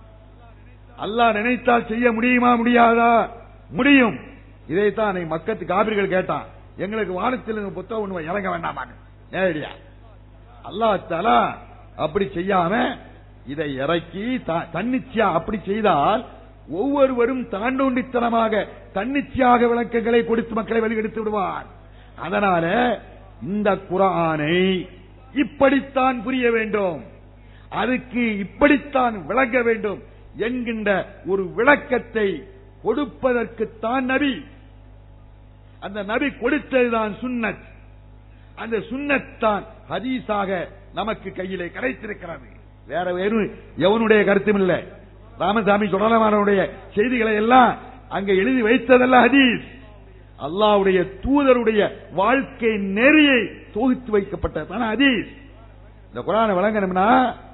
அல்லாஹ் நினைத்தால் செய்ய முடியுமா முடியாதா முடியும் இதைத்தான் அன்னைக்கு மக்கத்து காபிர்கள் கேட்டான் எங்களுக்கு வானத்தில் இருந்து புத்தகம் ஒண்ணு இறங்க வேண்டாமான்னு நேரடியா அல்லாஹ் தலா அப்படி செய்யாம இதை இறக்கி த- தன்னிச்சையா அப்படி செய்தால் ஒவ்வொருவரும் தாண்டோண்டித்தனமாக தன்னிச்சையாக விளக்கங்களை கொடுத்து மக்களை வழிகெடுத்து விடுவார் அதனால இந்த குரானை இப்படித்தான் புரிய வேண்டும் அதுக்கு இப்படித்தான் விளங்க வேண்டும் என்கின்ற ஒரு விளக்கத்தை கொடுப்பதற்குத்தான் நபி அந்த நபி கொடுத்ததுதான் சுன்னத் அந்த சுன்னத் தான் ஹதீஸாக நமக்கு கையிலே கிடைத்திருக்கிறது வேற வேறு எவனுடைய கருத்தும் இல்லை ராமசாமி சுடலமானவருடைய செய்திகளை எல்லாம் அங்க எழுதி வைத்ததல்ல ஹதீஸ் அல்லாஹ்வுடைய தூதருடைய வாழ்க்கை நெறியை தொகுத்து வைக்கப்பட்டதான ஹதீஸ் இந்த குரானை வழங்கணும்னா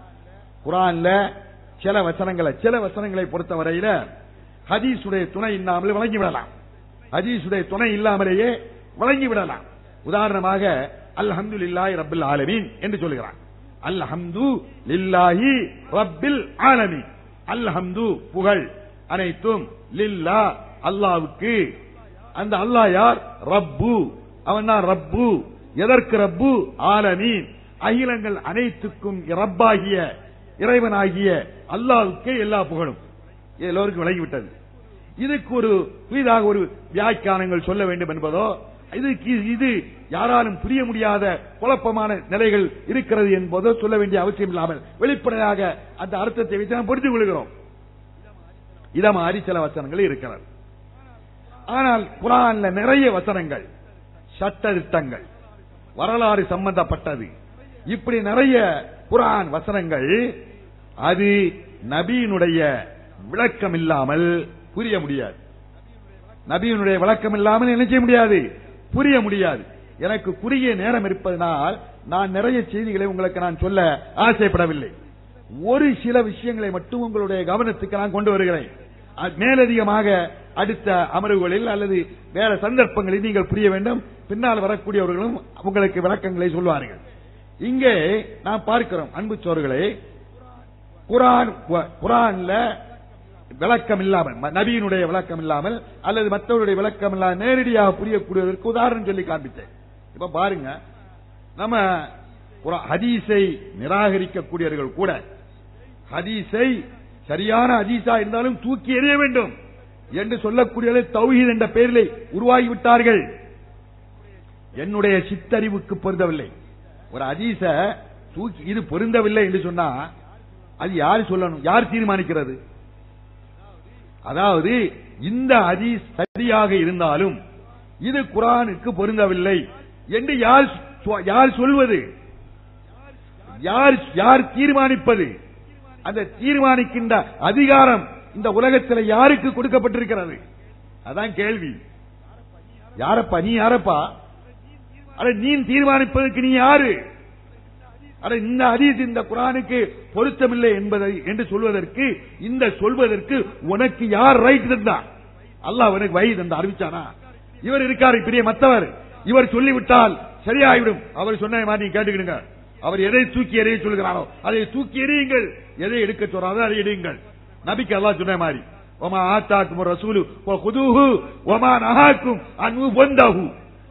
குரான்ல சில வசனங்களை சில வசனங்களை பொறுத்தவரையில ஹதீஸுடைய துணை இல்லாமல் வழங்கி விடலாம் ஹதீஸுடைய துணை இல்லாமலேயே வழங்கி விடலாம் உதாரணமாக அல்ஹம்து லில்லாஹி ரப்பில் ஆலமீன் என்று சொல்கிறான் அல்ஹம்து லில்லாஹி ரப்பில் ஆலமீன் அல்ஹம்து புகழ் அனைத்தும் லில்லா அல்லாவுக்கு அந்த அல்லாஹ் யார் ரப்பு அவன் தான் ரப்பு எதற்கு ரப்பு ஆலமீன் அகிலங்கள் அனைத்துக்கும் ரப்பாகிய இறைவனாகிய அல்லாவுக்கே எல்லா புகழும் எல்லோருக்கும் விளங்கிவிட்டது இதுக்கு ஒரு புதிதாக ஒரு வியாக்கியானங்கள் சொல்ல வேண்டும் என்பதோ இதுக்கு இது யாராலும் புரிய முடியாத குழப்பமான நிலைகள் இருக்கிறது என்பதோ சொல்ல வேண்டிய அவசியம் இல்லாமல் வெளிப்படையாக அந்த அர்த்தத்தை வைத்து நாம் புரிந்து கொள்கிறோம் இத மாதிரி சில வசனங்கள் இருக்கிறது ஆனால் குரான்ல நிறைய வசனங்கள் சட்டதிட்டங்கள் வரலாறு சம்பந்தப்பட்டது இப்படி நிறைய குரான் வசனங்கள் அது நபியினுடைய விளக்கம் இல்லாமல் புரிய முடியாது நபியினுடைய விளக்கம் இல்லாமல் என்ன செய்ய முடியாது புரிய முடியாது எனக்கு குறுகிய நேரம் இருப்பதனால் நான் நிறைய செய்திகளை உங்களுக்கு நான் சொல்ல ஆசைப்படவில்லை ஒரு சில விஷயங்களை மட்டும் உங்களுடைய கவனத்துக்கு நான் கொண்டு வருகிறேன் அது மேலதிகமாக அடுத்த அமர்வுகளில் அல்லது வேற சந்தர்ப்பங்களில் நீங்கள் புரிய வேண்டும் பின்னால் வரக்கூடியவர்களும் உங்களுக்கு விளக்கங்களை சொல்வார்கள் இங்கே நாம் பார்க்கிறோம் அன்பு சோர்களே குரான் குரான்ல விளக்கம் இல்லாமல் ம- நபியினுடைய விளக்கம் இல்லாமல் அல்லது மற்றவருடைய விளக்கம் இல்லாமல் நேரடியாக புரியக்கூடியதற்கு உதாரணம் சொல்லி காண்பித்தேன் இப்ப பாருங்க நம்ம குரா- ஹதீஸை நிராகரிக்கக்கூடியவர்கள் கூட ஹதீஸை சரியான ஹதீஸா இருந்தாலும் தூக்கி எறிய வேண்டும் என்று சொல்லக்கூடியவர்கள் தௌஹீத் என்ற பெயரிலே உருவாகிவிட்டார்கள் என்னுடைய சித்தறிவுக்கு பொருந்தவில்லை ஒரு ஹதீஸ தூக்கி இது பொருந்தவில்லை என்று சொன்னா அது யார் சொல்லணும் யார் தீர்மானிக்கிறது அதாவது இந்த ஹதீஸ் சரியாக இருந்தாலும் இது குரானுக்கு பொருந்தவில்லை என்று யார் சொ- யார் சொல்வது யார் யார் தீர்மானிப்பது அந்த தீர்மானிக்கின்ற அதிகாரம் இந்த உலகத்தில் யாருக்கு கொடுக்கப்பட்டிருக்கிறது அதான் கேள்வி யாரப்பா நீ யாரப்பா அட நீ தீர்மானிப்பதற்கு நீ யாரு அட இந்த ஹதீஸ் இந்த குரானுக்கு பொருத்தமில்லை என்பதை என்று சொல்வதற்கு இந்த சொல்வதற்கு உனக்கு யார் ரைட் தந்தா அல்லாஹ் உனக்கு வழி தந்த அறிவிச்சானா இவர் இருக்காரு பெரிய மத்தவர் இவர் சொல்லிவிட்டால் சரியாகிவிடும் அவர் சொன்ன மாதிரி நீங்க கேட்டுக்கிடுங்க அவர் எதை தூக்கி எறிய சொல்கிறாரோ அதை தூக்கி எறியுங்கள் எதை எடுக்க சொல்றாரோ அதை எடுயுங்கள் நபிக்கு அல்லாஹ் சொன்ன மாதிரி ஒமா ஆத்தாக்கும் ரசூலு குதூஹு ஒமா நஹாக்கும் அன்பு பொந்தஹு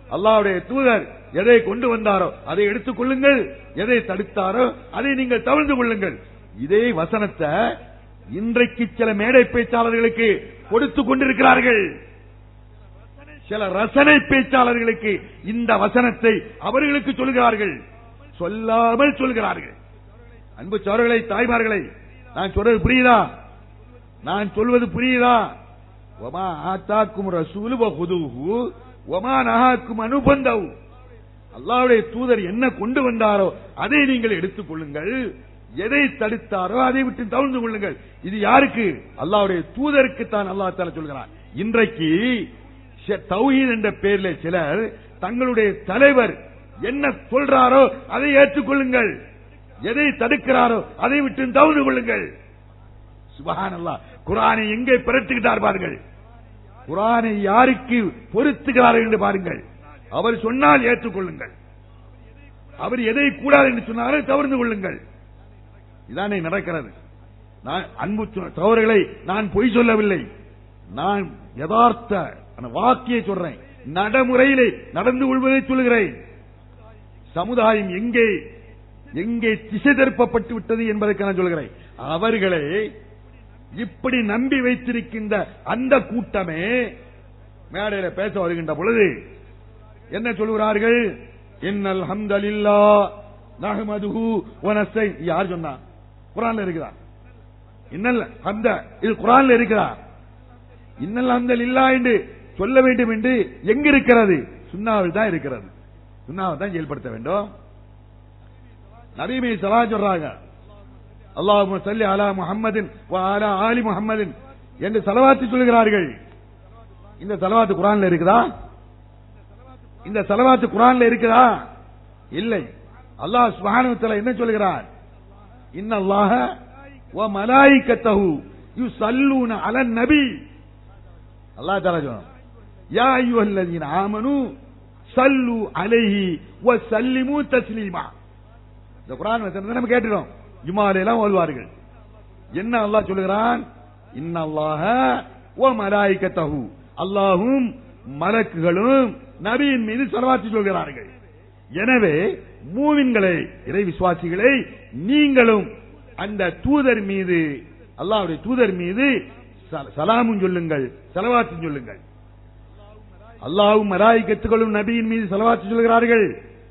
அல்லாஹ்வுடைய தூதர் எதை கொண்டு வந்தாரோ அதை எடுத்துக் கொள்ளுங்கள் எதை தடுத்தாரோ அதை நீங்கள் தவிர்த்து கொள்ளுங்கள் இதே வசனத்தை இன்றைக்கு சில மேடை பேச்சாளர்களுக்கு கொடுத்துக் கொண்டிருக்கிறார்கள் சில ரசனை பேச்சாளர்களுக்கு இந்த வசனத்தை அவர்களுக்கு சொல்கிறார்கள் சொல்லாமல் சொல்கிறார்கள் அன்பு சோழர்களை தாய்மார்களை நான் சொல்றது புரியுதா நான் சொல்வது புரியுதா ஒமா ஆத்தாக்கும் ரசூலு வஹுதுஹு ஒமா நஹாக்கும் அனுபந்தவு அல்லாஹ்வுடைய தூதர் என்ன கொண்டு வந்தாரோ அதை நீங்கள் எடுத்துக் கொள்ளுங்கள் எதை தடுத்தாரோ அதை விட்டு தவிர்த்து கொள்ளுங்கள் இது யாருக்கு அல்லாஹ்வுடைய தூதருக்கு தான் அல்லாஹ் தஆலா சொல்கிறார் இன்றைக்கு ஷ- தௌஹீத் என்ற பெயரில் சிலர் தங்களுடைய தலைவர் என்ன சொல்றாரோ அதை ஏற்றுக்கொள்ளுங்கள் எதை தடுக்கிறாரோ அதை விட்டு தவிர்த்து கொள்ளுங்கள் சுபஹானல்லாஹ் குர்ஆனை எங்கே பிரட்டுகிட்டார் பாருங்கள் குர்ஆனை யாருக்கு பொருத்துகிறார்கள் என்று பாருங்கள் அவர் சொன்னால் ஏற்றுக்கொள்ளுங்கள் அவர் எதை கூடாது என்று சொன்னாரோ தவிர்த்து கொள்ளுங்கள் இதானே நடக்கிறது நான் அன்பு சொ- சகோதரர்களை நான் பொய் சொல்லவில்லை நான் யதார்த்த அந்த வாக்கியை சொல்றேன் நடைமுறையிலே நடந்து கொள்வதை சொல்கிறேன் சமுதாயம் எங்கே எங்கே திசை திருப்பப்பட்டு விட்டது என்பதற்கு நான் சொல்கிறேன் அவர்களே இப்படி நம்பி வைத்திருக்கின்ற அந்த கூட்டமே மேடையில பேச வருகின்ற பொழுது என்ன சொல்கிறார்கள் இன்னல் ஹம்தலில்லா நஹ்மதுஹு வ நஸ்தை யார் சொன்னா குர்ஆன்ல இருக்குதா இன்னல் ஹம்த இது குர்ஆன்ல இருக்குதா இன்னல் ஹம்தலில்லா என்று சொல்ல வேண்டும் என்று எங்க இருக்கிறது சுன்னாவில் தான் இருக்கிறது சுன்னாவை தான் செயல்படுத்த வேண்டும் நபீமை சலா சொல்றாங்க அல்லாஹ் சல்லி அலா முஹம்மதின் வ அலா ஆலி முஹம்மதின் என்று செலவாத்து சொல்கிறார்கள் இந்த செலவாத்து குரான்ல இருக்குதா இந்த செலவாத்து குரான்ல இருக்குதா இல்லை அல்லாஹ் சுப்ஹானஹு வ தஆலா என்ன சொல்கிறார் இன்னல்லாஹ வ மலாயிகத்தஹு யுஸல்லூன அலன் நபி அல்லாஹ் தஆலா சொல்றான் யா அய்யுஹல்லதீன ஆமனு சல்லு அலைஹி வ சல்லிமு தஸ்லீமா இந்த குரான் வசனத்தை நம்ம கேட்டுறோம் ஜுமால எல்லாம் ஓதுவார்கள் என்ன அல்லாஹ் சொல்லுகிறான் இன்னல்லாஹ வ மலாயிகத்தஹு அல்லாஹும் மலக்குகளும் நபியின் மீது செலவாத்தி சொல்கிறார்கள் எனவே மூவின்களை இறை விசுவாசிகளை நீங்களும் அந்த தூதர் மீது அல்லாஹ்வுடைய தூதர் மீது ச- சலாமும் சொல்லுங்கள் செலவாத்தும் சொல்லுங்கள் அல்லாஹ்வும் மலாயிகத்துகளும் நபியின் மீது செலவாத்து சொல்கிறார்கள்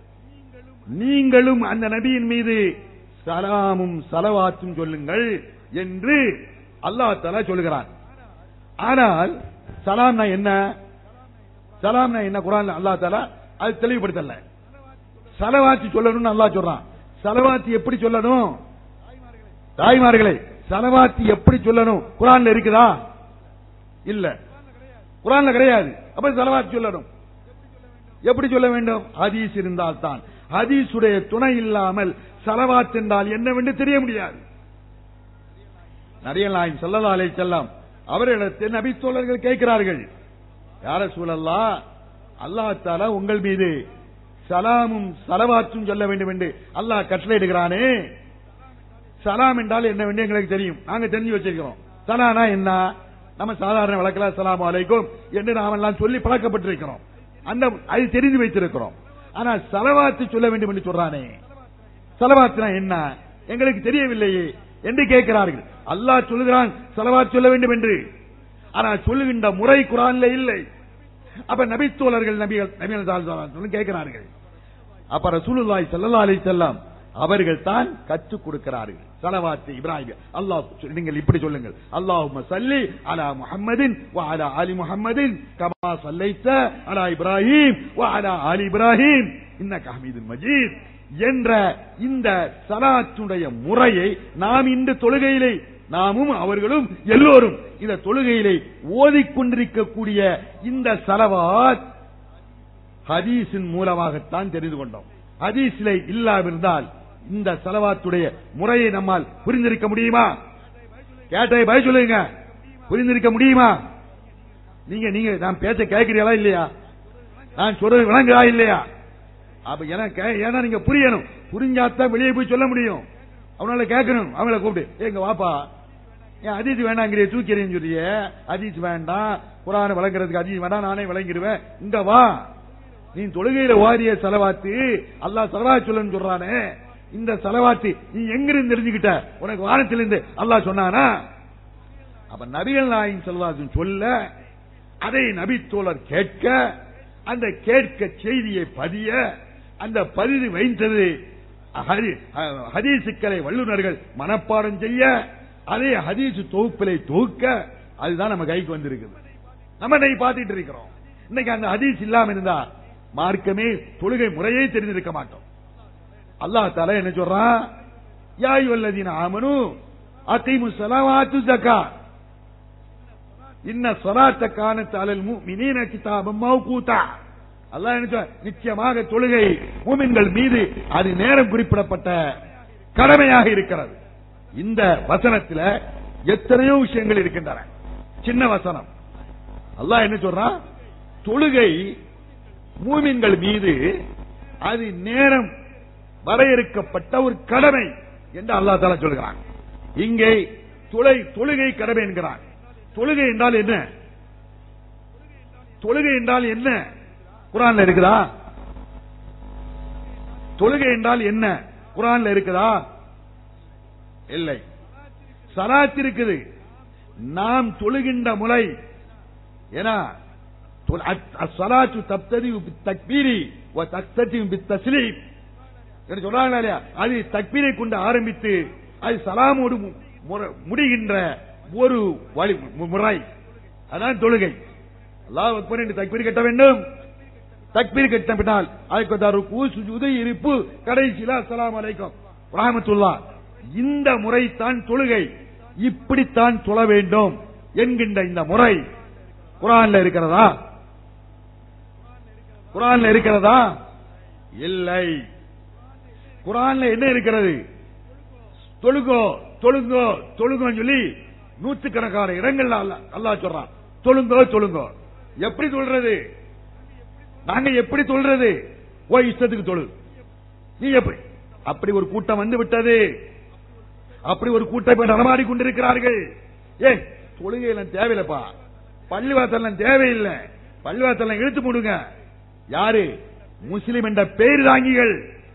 நீங்களும் அந்த நபியின் மீது சலாமும் சலவாத்தும் சொல்லுங்கள் என்று அல்லாஹ் தஆலா சொல்கிறான் ஆனால் சலாம்னா என்ன சலாம்னா என்ன குரான் அல்லாஹ் தஆலா அது தெளிவுபடுத்தல சலவாத்தி சொல்லணும்னு அல்லாஹ் சொல்றான் சலவாத்தி எப்படி சொல்லணும் தாய்மார்களே சலவாத்தி எப்படி சொல்லணும் குரான்ல இருக்குதா இல்ல குரான்ல கிடையாது அப்ப சலவாத்தி சொல்லணும் எப்படி சொல்ல வேண்டும் ஹதீஸ் இருந்தால் தான் ஹதீஸுடைய துணை இல்லாமல் சலவாத் என்றால் என்னவென்று தெரிய முடியாது நடிகர் நாயம் ஸல்லல்லாஹு அலைஹி வஸல்லம் அவர்களிடத்தில் நபி தோழர்கள் கேட்கிறார்கள் யார சூழல்லா அல்லாஹ் தஆலா உங்கள் மீது சலாமும் சலவாத்தும் சொல்ல வேண்டும் என்று அல்லாஹ் கட்டளையிடுகிறானே சலாம் என்றால் என்னவென்று எங்களுக்கு தெரியும் நாங்க தெரிஞ்சு வச்சிருக்கிறோம் சலானா என்ன நம்ம சாதாரண வழக்கில் அஸ்ஸலாமு அலைக்கும் என்று நாம் எல்லாம் சொல்லி பழக்கப்பட்டிருக்கிறோம் அந்த அது தெரிந்து வைத்திருக்கிறோம் ஆனா சலவாத்து சொல்ல வேண்டும் என்று சொல்றானே சலவாத்துனா என்ன எங்களுக்கு தெரியவில்லையே என்று கேட்கிறார்கள் அல்லாஹ் சொல்லுகிறான் சலவாத் சொல்ல வேண்டும் என்று ஆனால் சொல்லுகின்ற முறை குரான்ல இல்லை அப்ப நபித்தோழர்கள் நபிகள் நபிகள் சொல்லி கேட்கிறார்கள் அப்ப ரசூலுல்லாஹி ஸல்லல்லாஹு அலைஹி வஸல்லம் அவர்கள் தான் கற்றுக் கொடுக்கிறார்கள் சலவாத்து இப்ராஹிம் அல்லாஹ் சொல்- நீங்கள் இப்படி சொல்லுங்கள் அல்லாஹும்ம சல்லி அலா முஹம்மதின் வ அலா ஆலி முஹம்மதின் கமா சல்லைத்த அலா இப்ராஹிம் வ அலா ஆலி இப்ராஹிம் இன்னக ஹமீதுல் மஜீத் என்ற இந்த சலாத்துடைய முறையை நாம் இந்த தொழுகையிலே நாமும் அவர்களும் எல்லோரும் இந்த தொழுகையிலே ஓதிக்கொண்டிருக்கக்கூடிய இந்த சலவாத் ஹதீஸின் மூலமாகத்தான் தெரிந்து கொண்டோம் ஹதீஸிலே இல்லாவிருந்தால் இந்த சலவாத்துடைய முறையை நம்மால் புரிந்திருக்க முடியுமா கேட்டை பய சொல்லுங்க புரிந்திருக்க முடியுமா நீங்க நீங்க நான் பேச்ச கேட்கிறீங்களா இல்லையா நான் சொல்றது விளங்குதா இல்லையா அப்ப எனக்கு ஏன்னா நீங்க புரியணும் புரிஞ்சாத்தான் வெளியே போய் சொல்ல முடியும் அவனால கேட்கணும் அவங்கள கூப்பிட்டு எங்க வாப்பா ஏன் அதீத் வேண்டாங்கிறிய தூக்கிறேன்னு சொல்றிய அதீத் வேண்டாம் குரான விளங்குறதுக்கு அதீத் வேண்டாம் நானே விளங்கிடுவேன் இங்க வா நீ தொழுகையில ஓதிய செலவாத்து அல்லாஹ் செலவாத்து சொல்லுன்னு சொல்றானே இந்த செலவாத்து நீ எங்கிருந்து தெரிஞ்சுக்கிட்ட உனக்கு வானத்திலிருந்து அல்லாஹ் சொன்னானா அப்ப நபிகள் நாயின் செல்வாசும் சொல்ல அதை நபி தோழர் கேட்க அந்த கேட்க செய்தியை பதிய அந்த பதிவு வைத்தது ஹரி- அஹ், ஹதீசுக்களை வல்லுநர்கள் மனப்பாடம் செய்ய அதே ஹதீசு தொகுப்பிலை தொகுக்க அதுதான் நம்ம கைக்கு வந்திருக்குது நம்ம இன்னைக்கு பார்த்துட்டு இருக்கிறோம் இன்னைக்கு அந்த ஹதீஸ் இல்லாம இருந்தா மார்க்கமே தொழுகை முறையே தெரிஞ்சிருக்க மாட்டோம் அல்லாஹ் தால என்ன சொல்றான் யாய் வல்லதீன ஆமனு அத்தைமு சலவாத்து ஜக்கா இன்ன சொலாத்த காணத்து அலல் முஃமினீன கிதாபம் மௌகூதா அல்லாஹ் என்ன சொல்றான்? நிச்சயமாக தொழுகை மூமின்கள் மீது அது நேரம் குறிப்பிடப்பட்ட கடமையாக இருக்கிறது இந்த வசனத்துல எத்தனையோ விஷயங்கள் இருக்கின்றன சின்ன வசனம் அல்லாஹ் என்ன சொல்றான் தொழுகை மூமின்கள் மீது அது நேரம் வரையறுக்கப்பட்ட ஒரு கடமை என்று அல்லாஹ் தாலா சொல்கிறான் இங்கே தொலை தொழுகை கடமை என்கிறான் தொழுகை என்றால் என்ன தொழுகை என்றால் என்ன குரான்ல இருக்குதா தொழுகை என்றால் என்ன குரான்ல இருக்குதா இல்லை சலாத் இருக்குது நாம் தொழுகின்ற முறை ஏன்னா அஸ்ஸலாத்து தப்ததி தக்பீரி வ தக்ததி பித்தஸ்லீம் என்று சொல்றாங்களா இல்லையா அது தக்பீரை கொண்டு ஆரம்பித்து அது சலாமோடு மு- முற- முடிகின்ற ஒரு வழி மு- முறை அதான் தொழுகை அல்லாஹ் அக்பர் என்று தக்பீர் கட்ட வேண்டும் தக்பீர் கட்ட பின்னால் அதுக்கு வந்து ருக்கு சுஜூது இருப்பு கடைசியில அஸ்ஸலாமு அலைக்கும் ரஹமத்துல்லா இந்த முறைத்தான் தொழுகை இப்படித்தான் தொழ வேண்டும் என்கின்ற இந்த முறை குரான்ல இருக்கிறதா குரான்ல இருக்கிறதா இல்லை குரான்ல என்ன இருக்கிறது தொழுகோ தொழுங்கோ தொழுங்கோன்னு சொல்லி நூற்றுக்கணக்கான இடங்கள்ல அல்ல- அல்லாஹ் சொல்றான் தொழுங்கோ தொழுங்கோ எப்படி சொல்றது நாங்க எப்படி சொல்றது ஓ இஷ்டத்துக்கு தொழு நீ எப்படி அப்படி ஒரு கூட்டம் வந்து விட்டது அப்படி ஒரு கூட்டம் இப்ப நடமாடி கொண்டிருக்கிறார்கள் ஏ தொழுகையெல்லாம் தேவையில்லைப்பா பள்ளிவாசல்லாம் தேவையில்லை பள்ளிவாசல்லாம் இழுத்து போடுங்க யாரு முஸ்லிம் என்ற பேர் தாங்கிகள்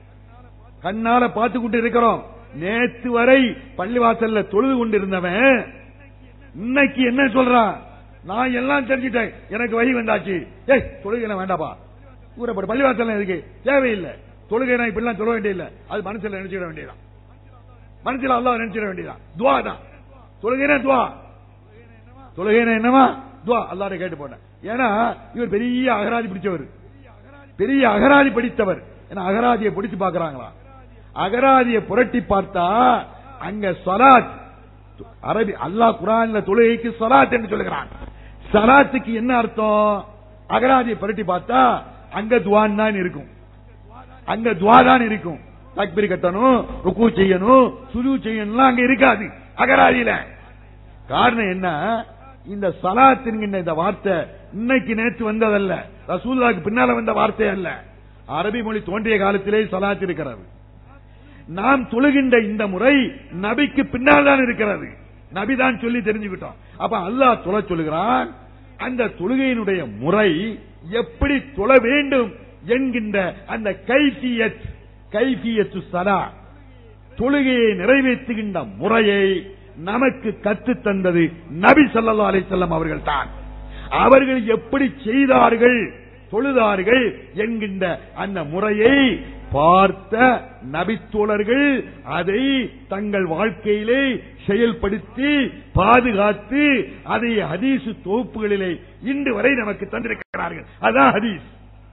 கண்ணால பார்த்து கொண்டு இருக்கிறோம் நேத்து வரை பள்ளிவாசல்ல தொழுது கொண்டிருந்தவன் இன்னைக்கு என்ன சொல்றான் நான் எல்லாம் தெரிஞ்சிட்டேன் எனக்கு வழி வந்தாச்சு ஏய் தொழுகை வேண்டாப்பா ஊரப்பட பள்ளிவாசல் இருக்கு தேவையில்லை தொழுகை நான் இப்படிலாம் சொல்ல வேண்டியதில்லை அது மனசுல நினைச்சிட வேண்டியதான் மனசுல அல்லாஹ் நினைச்சிட வேண்டியதான் துவா தான் தொழுகைனா துவா தொழுகைனா என்னமா துவா அல்லாட கேட்டு போட்டேன் ஏன்னா இவர் பெரிய அகராதி பிடிச்சவர் பெரிய அகராதி படித்தவர் ஏன்னா அகராதியை பிடிச்சு பாக்குறாங்களா அகராதியை புரட்டி பார்த்தா அங்க சலாத் அரபி அல்லாஹ் குரான்ல தொழுகைக்கு சலாத் என்று சொல்லுகிறான் சலாத்துக்கு என்ன அர்த்தம் அகராதியை புரட்டி பார்த்தா அங்க துவான் தான் இருக்கும் அங்க துவா தான் இருக்கும் தக்பீர் கட்டணும் ருக்கு செய்யணும் சுஜு செய்யணும் அங்க இருக்காது அகராதியில காரணம் என்ன இந்த சலாத் என்கின்ற இந்த வார்த்தை இன்னைக்கு நேற்று வந்ததல்ல ரசூல்லாக்கு பின்னால வந்த வார்த்தை அல்ல அரபி மொழி தோன்றிய காலத்திலே சலாத் இருக்கிறது நாம் தொழுகின்ற இந்த முறை நபிக்கு பின்னால் தான் இருக்கிறது நபி தான் சொல்லி தெரிஞ்சுக்கிட்டோம் அப்ப அல்லாஹ் தொழ சொல்லுகிறான் அந்த தொழுகையினுடைய முறை எப்படி தொழ வேண்டும் என்கின்ற அந்த கைஃபியத் கைஃபியத்து சலா தொழுகையை நிறைவேற்றுகின்ற முறையை நமக்கு கற்றுத் தந்தது நபி ஸல்லல்லாஹு அலைஹி வஸல்லம் அவர்கள் தான் அவர்கள் எப்படி செய்தார்கள் தொழுதார்கள் என்கின்ற அந்த முறையை பார்த்த நபித்தோழர்கள் அதை தங்கள் வாழ்க்கையிலே செயல்படுத்தி பாதுகாத்து அதை ஹதீஸ் தொகுப்புகளிலே இன்று வரை நமக்கு தந்திருக்கிறார்கள் அதான் ஹதீஸ்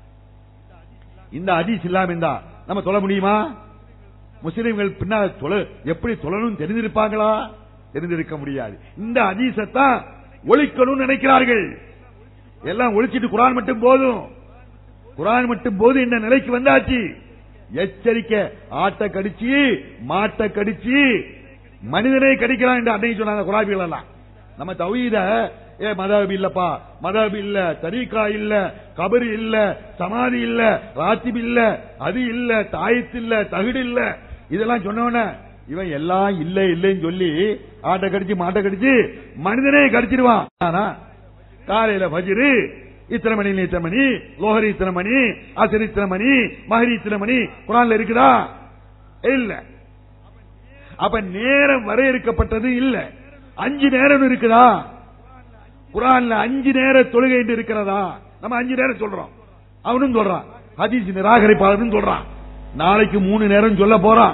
இந்த ஹதீஸ் இல்லாம இருந்தா நம்ம தொழ முடியுமா முஸ்லிம்கள் பின்னால் தொழ எப்படி தொழணும் தெரிந்திருப்பாங்களா தெரிந்திருக்க முடியாது இந்த ஹதீஸத்தான் ஒழிக்கணும்னு நினைக்கிறார்கள் எல்லாம் ஒழிச்சிட்டு குரான் மட்டும் போதும் குரான் மட்டும் போதும் இந்த நிலைக்கு வந்தாச்சு எச்சரிக்கை ஆட்டை கடிச்சு மாட்டை கடிச்சு மனிதனை கடிக்கிறான் என்று அன்னைக்கு சொன்னாங்க குராபிகள் எல்லாம் நம்ம தவீத ஏ மதபி இல்லப்பா மதபி இல்ல தரீகா இல்ல கபரு இல்ல சமாதி இல்ல ராத்திப் இல்ல அது இல்ல தாயத்து இல்ல தகுடு இல்ல இதெல்லாம் சொன்னவன இவன் எல்லாம் இல்ல இல்லைன்னு சொல்லி ஆட்டை கடிச்சு மாட்டை கடிச்சு மனிதனே கடிச்சிருவான் ஆனா காலையில பஜிரு இத்தனை மணி இத்தனை மணி லோஹரி இத்தனை மணி அசரி இத்தனை மணி மஹரி இத்தனை மணி குரான்ல இருக்குதா இல்ல அப்ப நேரம் வரையறுக்கப்பட்டது இல்ல அஞ்சு நேரம் இருக்குதா குரான்ல அஞ்சு நேர தொழுகை என்று இருக்கிறதா நம்ம அஞ்சு நேரம் சொல்றோம் அவனும் சொல்றான் ஹதீஸ் நிராகரிப்பாளனும் சொல்றான் நாளைக்கு மூணு நேரம் சொல்ல போறான்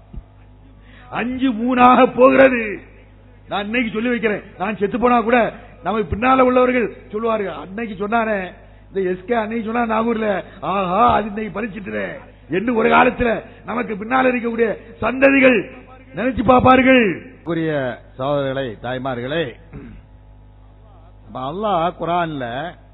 அஞ்சு மூணாக போகிறது நான் இன்னைக்கு சொல்லி வைக்கிறேன் நான் செத்து போனா கூட நமக்கு பின்னால உள்ளவர்கள் சொல்லுவார்கள் அன்னைக்கு சொன்னானே இந்த எஸ்கே அன்னைக்கு சொன்னா நாகூர்ல ஆஹா அது இன்னைக்கு பறிச்சிட்டு என்று ஒரு காலத்துல நமக்கு பின்னால இருக்கக்கூடிய சந்ததிகள் நினைச்சு பார்ப்பார்கள் கூறிய சகோதரர்களே தாய்மார்களே அப்ப அல்லாஹ் குரான்ல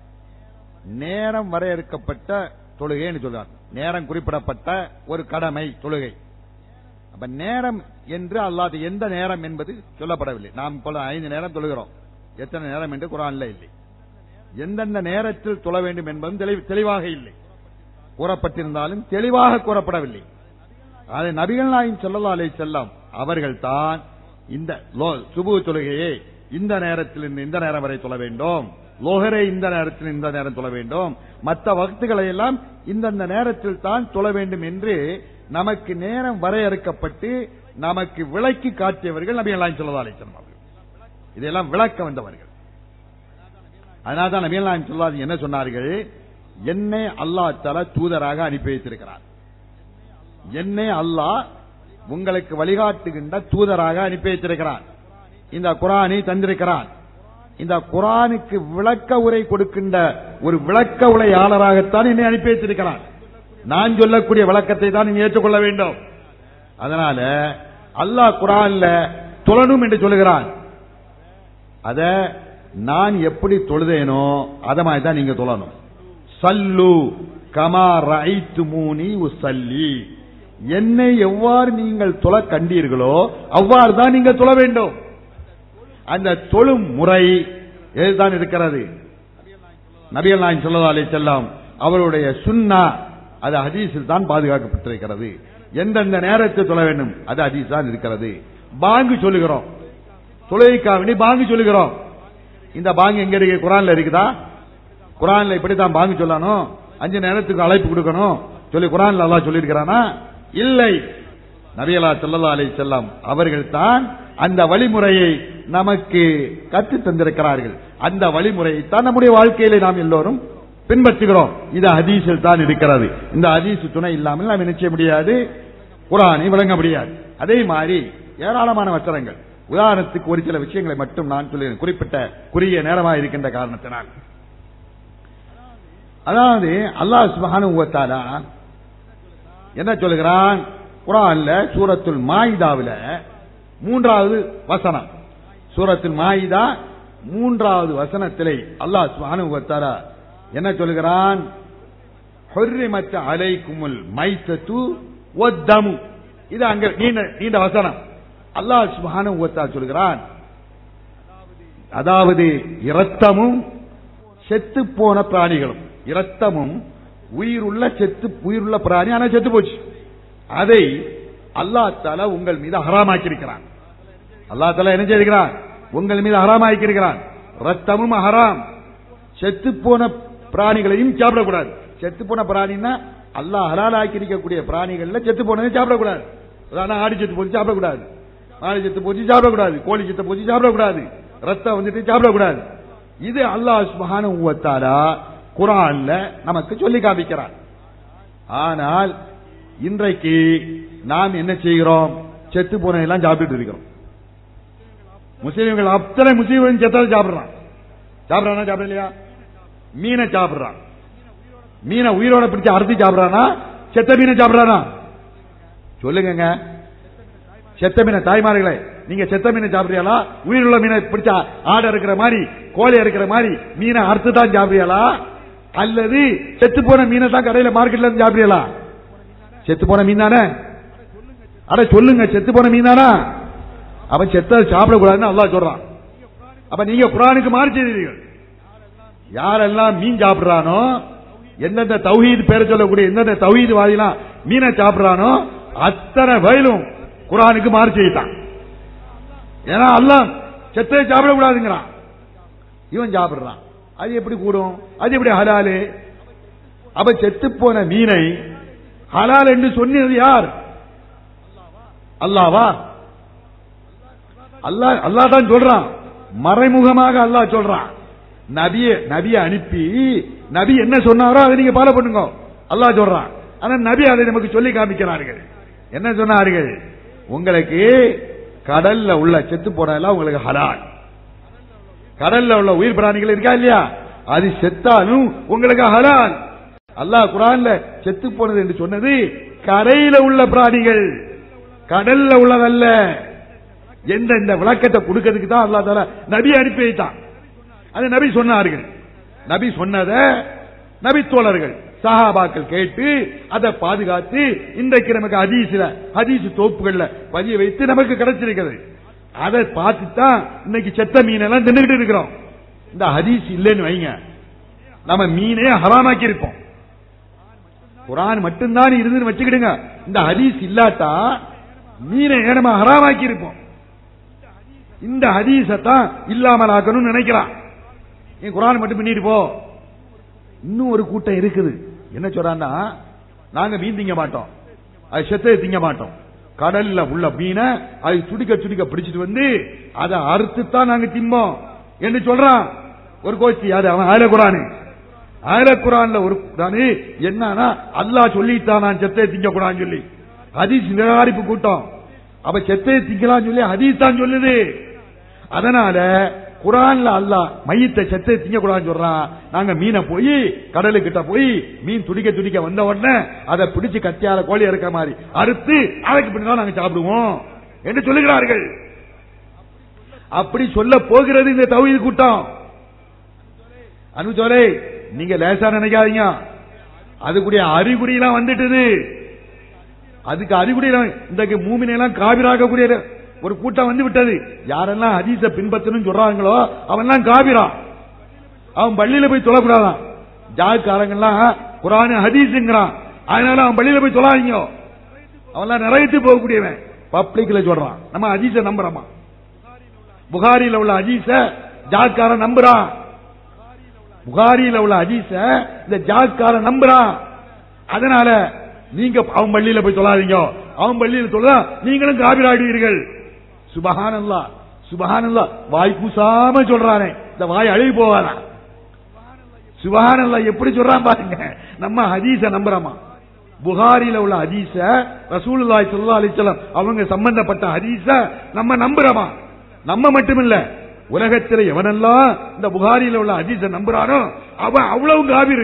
நேரம் வரையறுக்கப்பட்ட தொழுகைன்னு சொல்றார் நேரம் குறிப்பிடப்பட்ட ஒரு கடமை தொழுகை அப்ப நேரம் என்று அல்லாது எந்த நேரம் என்பது சொல்லப்படவில்லை நாம் இப்பொழுது ஐந்து நேரம் தொழுகிறோம் எத்தனை நேரம் என்று குரான்ல இல்லை எந்தெந்த நேரத்தில் தொழ வேண்டும் என்பதும் தெளி- தெளிவாக இல்லை கூறப்பட்டிருந்தாலும் தெளிவாக கூறப்படவில்லை அதை நபிகள் நாயின் ஸல்லல்லாஹு அலைஹி செல்லம் அவர்கள் தான் இந்த லோ- சுபு தொழுகையை இந்த நேரத்தில் இருந்து இந்த நேரம் வரை தொழ வேண்டும் லோகரை இந்த நேரத்தில் இந்த நேரம் தொழ வேண்டும் மற்ற வகுத்துக்களை எல்லாம் இந்தந்த நேரத்தில் தான் தொழ வேண்டும் என்று நமக்கு நேரம் வரையறுக்கப்பட்டு நமக்கு விளக்கி காட்டியவர்கள் நபிகள் நாயின் ஸல்லல்லாஹு அலைஹி வஸல்லம் அவர்கள் இதெல்லாம் விளக்க வந்தவர்கள் அதனால்தான் நபிகள் நாயின் சொல்லாது என்ன சொன்னார்கள் என்னை அல்லாஹ் தஆலா தூதராக அனுப்பி வைத்திருக்கிறார் என்னை அல்லாஹ் உங்களுக்கு வழிகாட்டுகின்ற தூதராக அனுப்பி வைத்திருக்கிறான் இந்த குரானை தந்திருக்கிறான் இந்த குரானுக்கு விளக்க உரை கொடுக்கின்ற ஒரு விளக்க உரையாளராகத்தான் என்னை அனுப்பி வைத்திருக்கிறான் நான் சொல்லக்கூடிய விளக்கத்தை தான் நீங்க ஏற்றுக்கொள்ள வேண்டும் அதனால அல்லாஹ் குரான்ல தொழணும் என்று சொல்லுகிறான் அத நான் எப்படி தொழுதேனோ அத மாதிரி தான் நீங்க தொழணும் சல்லு கமா ரைத்து மூனி உசல்லி என்னை எவ்வாறு நீங்கள் தொழ கண்டீர்களோ அவ்வாறு தான் நீங்க தொழ வேண்டும் அந்த தொழும் முறை எதுதான் இருக்கிறது நபிகள் நாயகம் ஸல்லல்லாஹு அலைஹி செல்லம் அவருடைய சுன்னா அது ஹதீஸில் தான் பாதுகாக்கப்பட்டிருக்கிறது எந்தெந்த நேரத்தில் தொழ வேண்டும் அது ஹதீஸ் தான் இருக்கிறது பாங்கு சொல்லுகிறோம் தொழுகைக்காக பாங்கு சொல்லுகிறோம் இந்த பாங்கு எங்க இருக்கு குரான்ல இருக்குதா குரான்ல இப்படித்தான் பாங்கு சொல்லணும் அஞ்சு நேரத்துக்கு அழைப்பு கொடுக்கணும் சொல்லி குரான்ல அல்லாஹ் சொல்லியிருக்கிறானா இல்லை நபியலா ஸல்லல்லாஹு அலைஹி செல்லம் அவர்கள் தான் அந்த வழிமுறையை நமக்கு கற்று தந்திருக்கிறார்கள் அந்த வழிமுறையை தான் நம்முடைய வாழ்க்கையிலே நாம் எல்லோரும் பின்பற்றுகிறோம் இது ஹதீஸில் தான் இருக்கிறது இந்த ஹதீஸ் துணை இல்லாமல் நாம் நிச்சய முடியாது குரானை விளங்க முடியாது அதே மாதிரி ஏராளமான வசனங்கள் உதாரணத்துக்கு ஒரு சில விஷயங்களை மட்டும் நான் சொல்லுகிறேன் குறிப்பிட்ட குறுகிய நேரமாக இருக்கின்ற காரணத்தினால் அதாவது அல்லாஹ் சுப்ஹானஹு வ தஆலா என்ன சொல்லுகிறான் குரான்ல சூரத்துல் மாயிதாவுல மூன்றாவது வசனம் சூரத்துல் மாயிதா மூன்றாவது வசனத்திலே அல்லாஹ் சுப்ஹானஹு வ தஆலா என்ன சொல்லுகிறான் ஹுர்ரிமத் அலைக்குமுல் மைத்தத்து வத்தமு இது அங்க நீண்ட நீண்ட வசனம் அல்லாஹ் சுப்ஹானஹு வ தஆலா சொல்கிறான் அதாவது இரத்தமும் செத்து போன பிராணிகளும் இரத்தமும் உயிருள்ள செத்து உயிருள்ள பிராணி ஆனா செத்து போச்சு அதை அல்லாஹ் தாலா உங்கள் மீது ஹராமாக்கி இருக்கிறான் அல்லாஹ் தாலா என்ன செய்திருக்கிறான் உங்கள் மீது ஹராமாக்கி இருக்கிறான் ரத்தமும் ஹராம் செத்து போன பிராணிகளையும் சாப்பிடக்கூடாது செத்து போன பிராணின்னா அல்லாஹ் ஹலாலாக்கி இருக்கக்கூடிய பிராணிகள்ல செத்து போனதை சாப்பிடக்கூடாது அதான் ஆடு செத்து போச்சு சாப்பிடக்கூடாது மாடு செத்து போச்சு சாப்பிடக்கூடாது கோழி செத்து போச்சு சாப்பிடக்கூடாது ரத்தம் வந்துட்டு சாப்பிடக்கூடாது இது அல்லாஹ் சுப்ஹானஹு வ தஆலா குர்ஆன்ல நமக்கு சொல்லி காமிக்கிறார் ஆனால் இன்றைக்கு நாம் என்ன செய்கிறோம் செத்து போன எல்லாம் சாப்பிட்டு இருக்கிறோம் முஸ்லீம்கள் அத்தனை முஸ்லீம்களும் செத்ததை சாப்பிடுறான் சாப்பிடறானா சாப்பிடலையா மீனை சாப்பிடுறான் மீனை உயிரோட பிடிச்சு அறுத்து சாப்பிடுறானா செத்த மீனை சாப்பிடுறானா சொல்லுங்க செத்த மீனை தாய்மார்களே நீங்க செத்த மீனை சாப்பிடுறீங்களா உயிருள்ள மீனை பிடிச்சா ஆடை இருக்கிற மாதிரி கோழி இருக்கிற மாதிரி மீனை அறுத்து தான் சாப்பிடுறீங்களா அல்லது செத்து போன மீனை தான் கடையில மார்க்கெட்ல இருந்து சாப்பிடுறீங்களா செத்து போன மீன் தானே அட சொல்லுங்க செத்து போன மீன் தானா அவன் செத்த சாப்பிடக்கூடாதுன்னு அல்லாஹ் சொல்றான் அப்ப நீங்க குரானுக்கு மாறி செய்தீர்கள் யாரெல்லாம் மீன் சாப்பிடுறானோ எந்தெந்த தௌஹீத் பேரை சொல்லக்கூடிய எந்தெந்த தௌஹீத் வாதிலாம் மீனை சாப்பிடுறானோ அத்தனை வயலும் குரானுக்கு மாறி செய்தான் ஏன்னா அல்லாஹ் செத்தை சாப்பிடக்கூடாதுங்கிறான் இவன் சாப்பிடுறான் அது எப்படி கூடும் அது எப்படி ஹலாலு அப்ப செத்து போன மீனை ஹலால் என்று சொன்னது யார் அல்லாவா அல்லாஹ் அல்லாஹ் தான் சொல்றான் மறைமுகமாக அல்லாஹ் சொல்றான் நபிய நபிய அனுப்பி நபி என்ன சொன்னாரோ அதை நீங்க ஃபாலோ பண்ணுங்க அல்லாஹ் சொல்றான் ஆனா நபி அதை நமக்கு சொல்லி காமிக்கிறார்கள் என்ன சொன்னார்கள் உங்களுக்கு கடல்ல உள்ள செத்து போனதெல்லாம் உங்களுக்கு ஹலால் கடல்ல உள்ள உயிர் பிராணிகள் இருக்கா இல்லையா அது செத்தாலும் உங்களுக்கு ஹலால் அல்லாஹ் குரான்ல செத்து போனது என்று சொன்னது கரையில உள்ள பிராணிகள் கடல்ல உள்ளதல்ல எந்த இந்த விளக்கத்தை கொடுக்கிறதுக்கு தான் அல்லா தால நபி அனுப்பி வைத்தான் அது நபி சொன்னார்கள் நபி சொன்னத நபி தோழர்கள் சஹாபாக்கள் கேட்டு அதை பாதுகாத்து இன்றைக்கு நமக்கு ஹதீஸ்ல ஹதீஸ் தோப்புகள்ல பதிய வைத்து நமக்கு கிடைச்சிருக்கிறது அதை பார்த்து தான் இன்னைக்கு செத்த மீன் எல்லாம் தின்னுகிட்டு இருக்கிறோம் இந்த ஹதீஸ் இல்லைன்னு வைங்க நம்ம மீனே ஹராமாக்கி இருப்போம் குரான் மட்டும்தான் இருந்துன்னு வச்சுக்கிடுங்க இந்த ஹதீஸ் இல்லாட்டா மீனை நம்ம ஹராமாக்கி இருப்போம் இந்த ஹதீஸத்தான் இல்லாமல் ஆக்கணும்னு நினைக்கிறான் நீ குரான் மட்டும் பண்ணிட்டு போ இன்னும் ஒரு கூட்டம் இருக்குது என்ன சொல்றான்னா நாங்க மீன் திங்க மாட்டோம் அது செத்தை திங்க மாட்டோம் கடல்ல உள்ள மீனை அது சுடிக்க சுடிக்க பிடிச்சிட்டு வந்து அதை அறுத்து தான் நாங்க திம்போம் என்று சொல்றான் ஒரு கோச்சி அது அவன் ஆயில குரானு ஆயில குரான்ல ஒரு குரானு என்னன்னா அல்லாஹ் சொல்லிட்டான் நான் செத்தை திங்க கூடாதுன்னு சொல்லி ஹதீஸ் நிராகரிப்பு கூட்டம் அப்ப செத்தை திங்கலாம் சொல்லி ஹதீஸ் தான் சொல்லுது அதனால குரான்ல அல்லாஹ் மையத்தை செத்தை திங்க கூடாதுன்னு சொல்றான் நாங்க மீனை போய் கடலுக்கிட்ட போய் மீன் துடிக்க துடிக்க வந்த உடனே அதை பிடிச்சு கத்தியால கோழி இறக்க மாதிரி அறுத்து அதுக்கு பின்னாடி நாங்க சாப்பிடுவோம் என்று சொல்லுகிறார்கள் அப்படி சொல்ல போகிறது இந்த தவிர கூட்டம் அனுஜோலே நீங்க லேசா நினைக்காதீங்க அதுக்குடைய அறிகுறி எல்லாம் வந்துட்டுது அதுக்கு அறிகுறி இன்றைக்கு மூமினை எல்லாம் காவிராகக்கூடிய ஒரு கூட்டம் வந்து விட்டது யாரெல்லாம் ஹதீஸ பின்பற்றணும் சொல்றாங்களோ அவன் காபிரா அவன் பள்ளியில போய் தொழக்கூடாதான் ஜாக்காரங்கெல்லாம் குரான் ஹதீஸுங்கிறான் அதனால அவன் பள்ளியில போய் தொழாதீங்க அவன் நிறையத்து போகக்கூடியவன் பப்ளிக்ல சொல்றான் நம்ம ஹதீஸ நம்புறோமா புகாரியில உள்ள ஹதீஸ ஜாக்காரன் நம்புறான் புகாரியில உள்ள ஹதீஸ இந்த ஜாக்காரன் நம்புறான் அதனால நீங்க அவன் பள்ளியில போய் தொழாதீங்க அவன் பள்ளியில தொழா நீங்களும் காபிராடுவீர்கள் சுபஹானல்லா சுபஹானல்லா வாய் கூசாம சொல்றானே இந்த வாய் அழுகி போவாரா சுபஹானல்லா எப்படி சொல்றான் பாருங்க நம்ம ஹதீஸ நம்புறோமா புகாரில உள்ள ஹதீஸ ரசூலுல்லாஹி ஸல்லல்லாஹு அலைஹி வஸல்லம் அவங்க சம்பந்தப்பட்ட ஹதீஸ நம்ம நம்புறோமா நம்ம மட்டுமில்ல உலகத்தில் எவனெல்லாம் இந்த புகாரில உள்ள ஹதீஸ நம்புறானோ அவன் அவ்வளவு காபிரு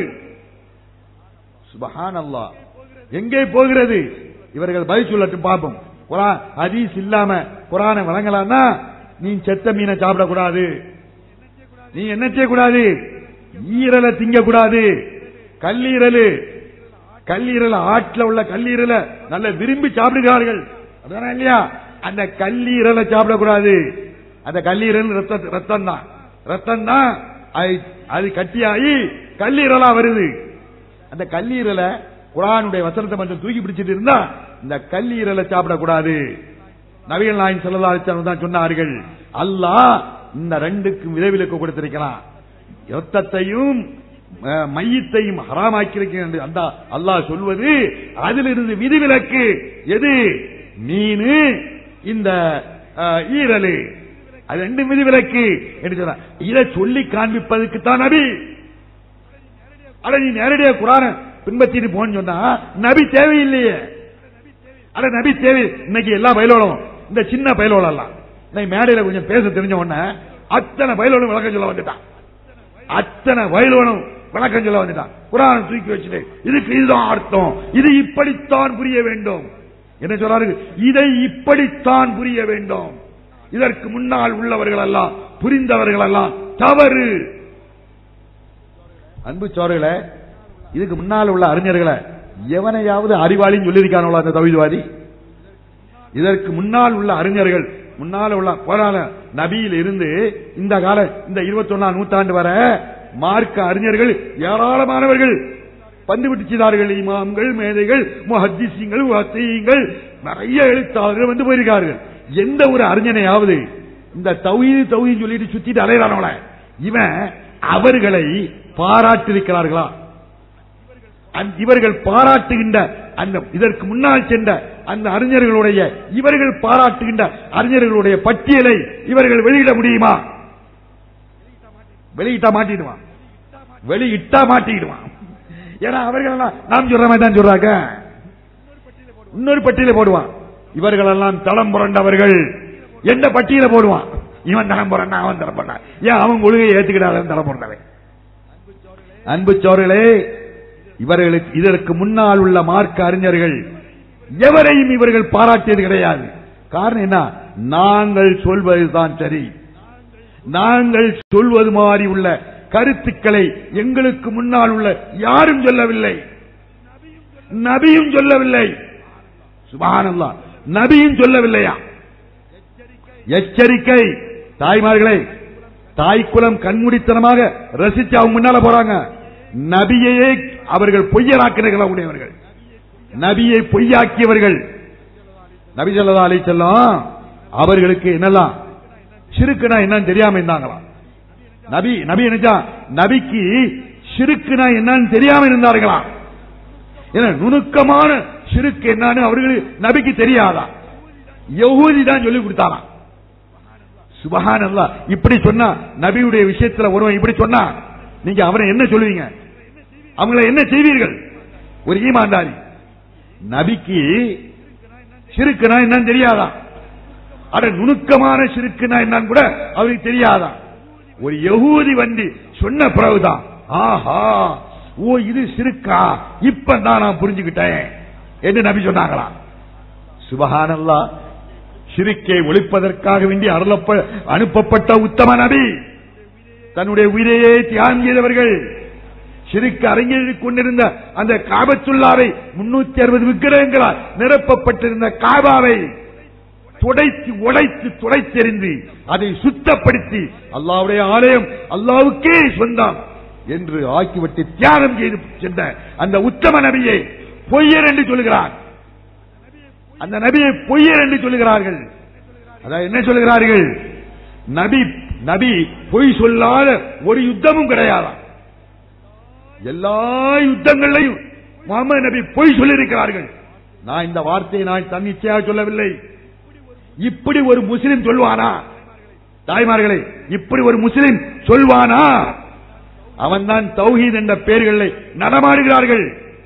சுபஹானல்லாஹ் எங்கே போகிறது இவர்கள் பதில் சொல்லட்டும் பாப்போம் குரான் ஹதீஸ் இல்லாம குரானை வழங்கலாம்னா நீ செத்த மீனை சாப்பிடக்கூடாது நீ என்ன செய்யக்கூடாது ஈரலை திங்க கூடாது கல்லீரல் கல்லீரல் ஆட்டில் உள்ள கல்லீரலை நல்ல விரும்பி சாப்பிடுகிறார்கள் அதானே இல்லையா அந்த கல்லீரலை சாப்பிடக்கூடாது அந்த கல்லீரல் ரத்த ரத்தம் தான் ரத்தம் தான் அது கட்டியாகி கல்லீரலா வருது அந்த கல்லீரலை குரானுடைய வசனத்தை மட்டும் தூக்கி பிடிச்சிட்டு இருந்தா இந்த கல்லீரலை சாப்பிடக்கூடாது நவீன நாயின் செல்லதாச்சாரம் தான் சொன்னார்கள் அல்லாஹ் இந்த ரெண்டுக்கும் விதவிலக்கு கொடுத்திருக்கிறான் யுத்தத்தையும் மையத்தையும் ஹராமாக்கியிருக்கிறேன் என்று அந்த அல்லாஹ் சொல்வது அதிலிருந்து விதிவிலக்கு எது மீன் இந்த ஈரல் அது ரெண்டு விதிவிலக்கு என்று சொன்ன இதை சொல்லி காண்பிப்பதற்கு தான் நபி அட நீ நேரடியா குரான பின்பற்றிட்டு போன்னு சொன்னா நபி தேவையில்லையே அட நபி தேவை இன்னைக்கு எல்லா பயிலோடும் இந்த சின்ன பயிலோட எல்லாம் இன்னைக்கு மேடையில கொஞ்சம் பேச தெரிஞ்ச உடனே அத்தனை பயிலோடும் விளக்கம் சொல்ல வந்துட்டான் அத்தனை வயலோனும் விளக்கம் சொல்ல வந்துட்டான் குரான தூக்கி வச்சுட்டு இதுக்கு இதுதான் அர்த்தம் இது இப்படித்தான் புரிய வேண்டும் என்ன சொல்றாரு இதை இப்படித்தான் புரிய வேண்டும் இதற்கு முன்னால் உள்ளவர்கள் எல்லாம் புரிந்தவர்கள் எல்லாம் தவறு அன்பு சோழர்களே இதுக்கு முன்னால் உள்ள அறிஞர்களை எவனையாவது அறிவாளின்னு சொல்லியிருக்கானோ அந்த தவிதவாதி இதற்கு முன்னால் உள்ள அறிஞர்கள் முன்னால் உள்ள போராள நபியில் இருந்து இந்த கால இந்த இருபத்தி ஒன்னாம் நூற்றாண்டு வர மார்க்க அறிஞர்கள் ஏராளமானவர்கள் வந்துவிட்டு செய்தார்கள் இமாம்கள் மேதைகள் முஹத்திசிங்கள் வசீங்கள் நிறைய எழுத்தாளர்கள் வந்து போயிருக்கார்கள் எந்த ஒரு அறிஞனையாவது இந்த தௌஹீது தௌஹீது சொல்லிட்டு சுத்திட்டு அலையறானவள இவன் அவர்களை பாராட்டியிருக்கிறார்களா அந்த- இவர்கள் பாராட்டுகின்ற அந்த இதற்கு முன்னால் சென்ற அந்த அறிஞர்களுடைய இவர்கள் பாராட்டுகின்ற அறிஞர்களுடைய பட்டியலை இவர்கள் வெளியிட முடியுமா வெளியிட்டா மாட்டிடுவான் வெளியிட்டா மாட்டிடுவான் ஏன்னா அவர்கள் எல்லாம் நாம் சொல்ற மாதிரி தான் சொல்றாங்க இன்னொரு பட்டியல போடுவான் இவர்கள் எல்லாம் தளம் புரண்டவர்கள் எந்த பட்டியல போடுவான் இவன் தளம் புரண்டா அவன் தளம் புரண்டா ஏன் அவன் கொள்கையை ஏத்துக்கிட்டாலும் தளம் புரண்டவன் அன்பு சோர்களே இவர்களுக்கு இதற்கு முன்னால் உள்ள மார்க்க அறிஞர்கள் எவரையும் இவர்கள் பாராட்டியது கிடையாது காரணம் என்ன நாங்கள் சொல்வதுதான் சரி நாங்கள் சொல்வது மாதிரி உள்ள கருத்துக்களை எங்களுக்கு முன்னால் உள்ள யாரும் சொல்லவில்லை நபியும் சொல்லவில்லை சுபஹானல்லாஹ் நபியும் சொல்லவில்லையா எச்சரிக்கை தாய்மார்களே தாய்க்குலம் கண்மூடித்தனமாக ரசிச்சு அவங்க முன்னால போறாங்க நபியையே அவர்கள் பொய்யராக்கினர்கள் உடையவர்கள் நபியை பொய்யாக்கியவர்கள் நபி ஸல்லல்லாஹு அலைஹி செல்லம் அவர்களுக்கு என்னலாம் சிறுக்குனா என்னன்னு தெரியாம இருந்தாங்களாம் நபி நபி நினைச்சா நபிக்கு சிறுக்குனா என்னன்னு தெரியாம இருந்தார்களாம் ஏன்னா நுணுக்கமான சிறுக்கு என்னன்னு அவர்களுக்கு நபிக்கு தெரியாதா யகூதி தான் சொல்லி கொடுத்தாராம் சுபஹானல்லா இப்படி சொன்னா நபியுடைய விஷயத்துல ஒருவன் இப்படி சொன்னா நீங்க அவரை என்ன சொல்லுவீங்க அவங்கள என்ன செய்வீர்கள் ஒரு ஈமான்தாரி நபிக்கு சிறுக்குனா என்னன்னு தெரியாதா அட நுணுக்கமான சிறுக்குனா என்னன்னு கூட அவருக்கு தெரியாதா ஒரு யகூதி வண்டி சொன்ன பிறகுதான் ஆஹா ஓ இது சிறுக்கா இப்ப தான் நான் புரிஞ்சுக்கிட்டேன் என்று நபி சொன்னாங்களா சுபஹானல்லா சிறுக்கை ஒழிப்பதற்காக வேண்டி அருளப்ப அனுப்பப்பட்ட உத்தம நபி தன்னுடைய உயிரையே தியாகம் செய்தவர்கள் சிறுக்கு அரங்கேறிக் கொண்டிருந்த அந்த காபத்துள்ளாவை முன்னூத்தி அறுபது விக்கிரகங்களால் நிரப்பப்பட்டிருந்த காபாவை துடைத்து உடைத்து துடைத்தெறிந்து அதை சுத்தப்படுத்தி அல்லாவுடைய ஆலயம் அல்லாவுக்கே சொந்தம் என்று ஆக்கிவிட்டு தியாகம் செய்து சென்ற அந்த உத்தம நபியை பொய்யர் என்று சொல்கிறார் அந்த நபியை பொய்யர் என்று சொல்லுகிறார்கள் அதாவது என்ன சொல்லுகிறார்கள் நபி நபி பொய் சொல்லாத ஒரு யுத்தமும் கிடையாதாம் எல்லா யுத்தங்களையும் முகமது நபி பொய் சொல்லியிருக்கிறார்கள் நான் இந்த வார்த்தையை நான் தன்னிச்சையாக சொல்லவில்லை இப்படி ஒரு முஸ்லிம் சொல்வானா தாய்மார்களே இப்படி ஒரு முஸ்லிம் சொல்வானா அவன்தான் தௌஹீத் என்ற பெயர்களை நடமாடுகிறார்கள்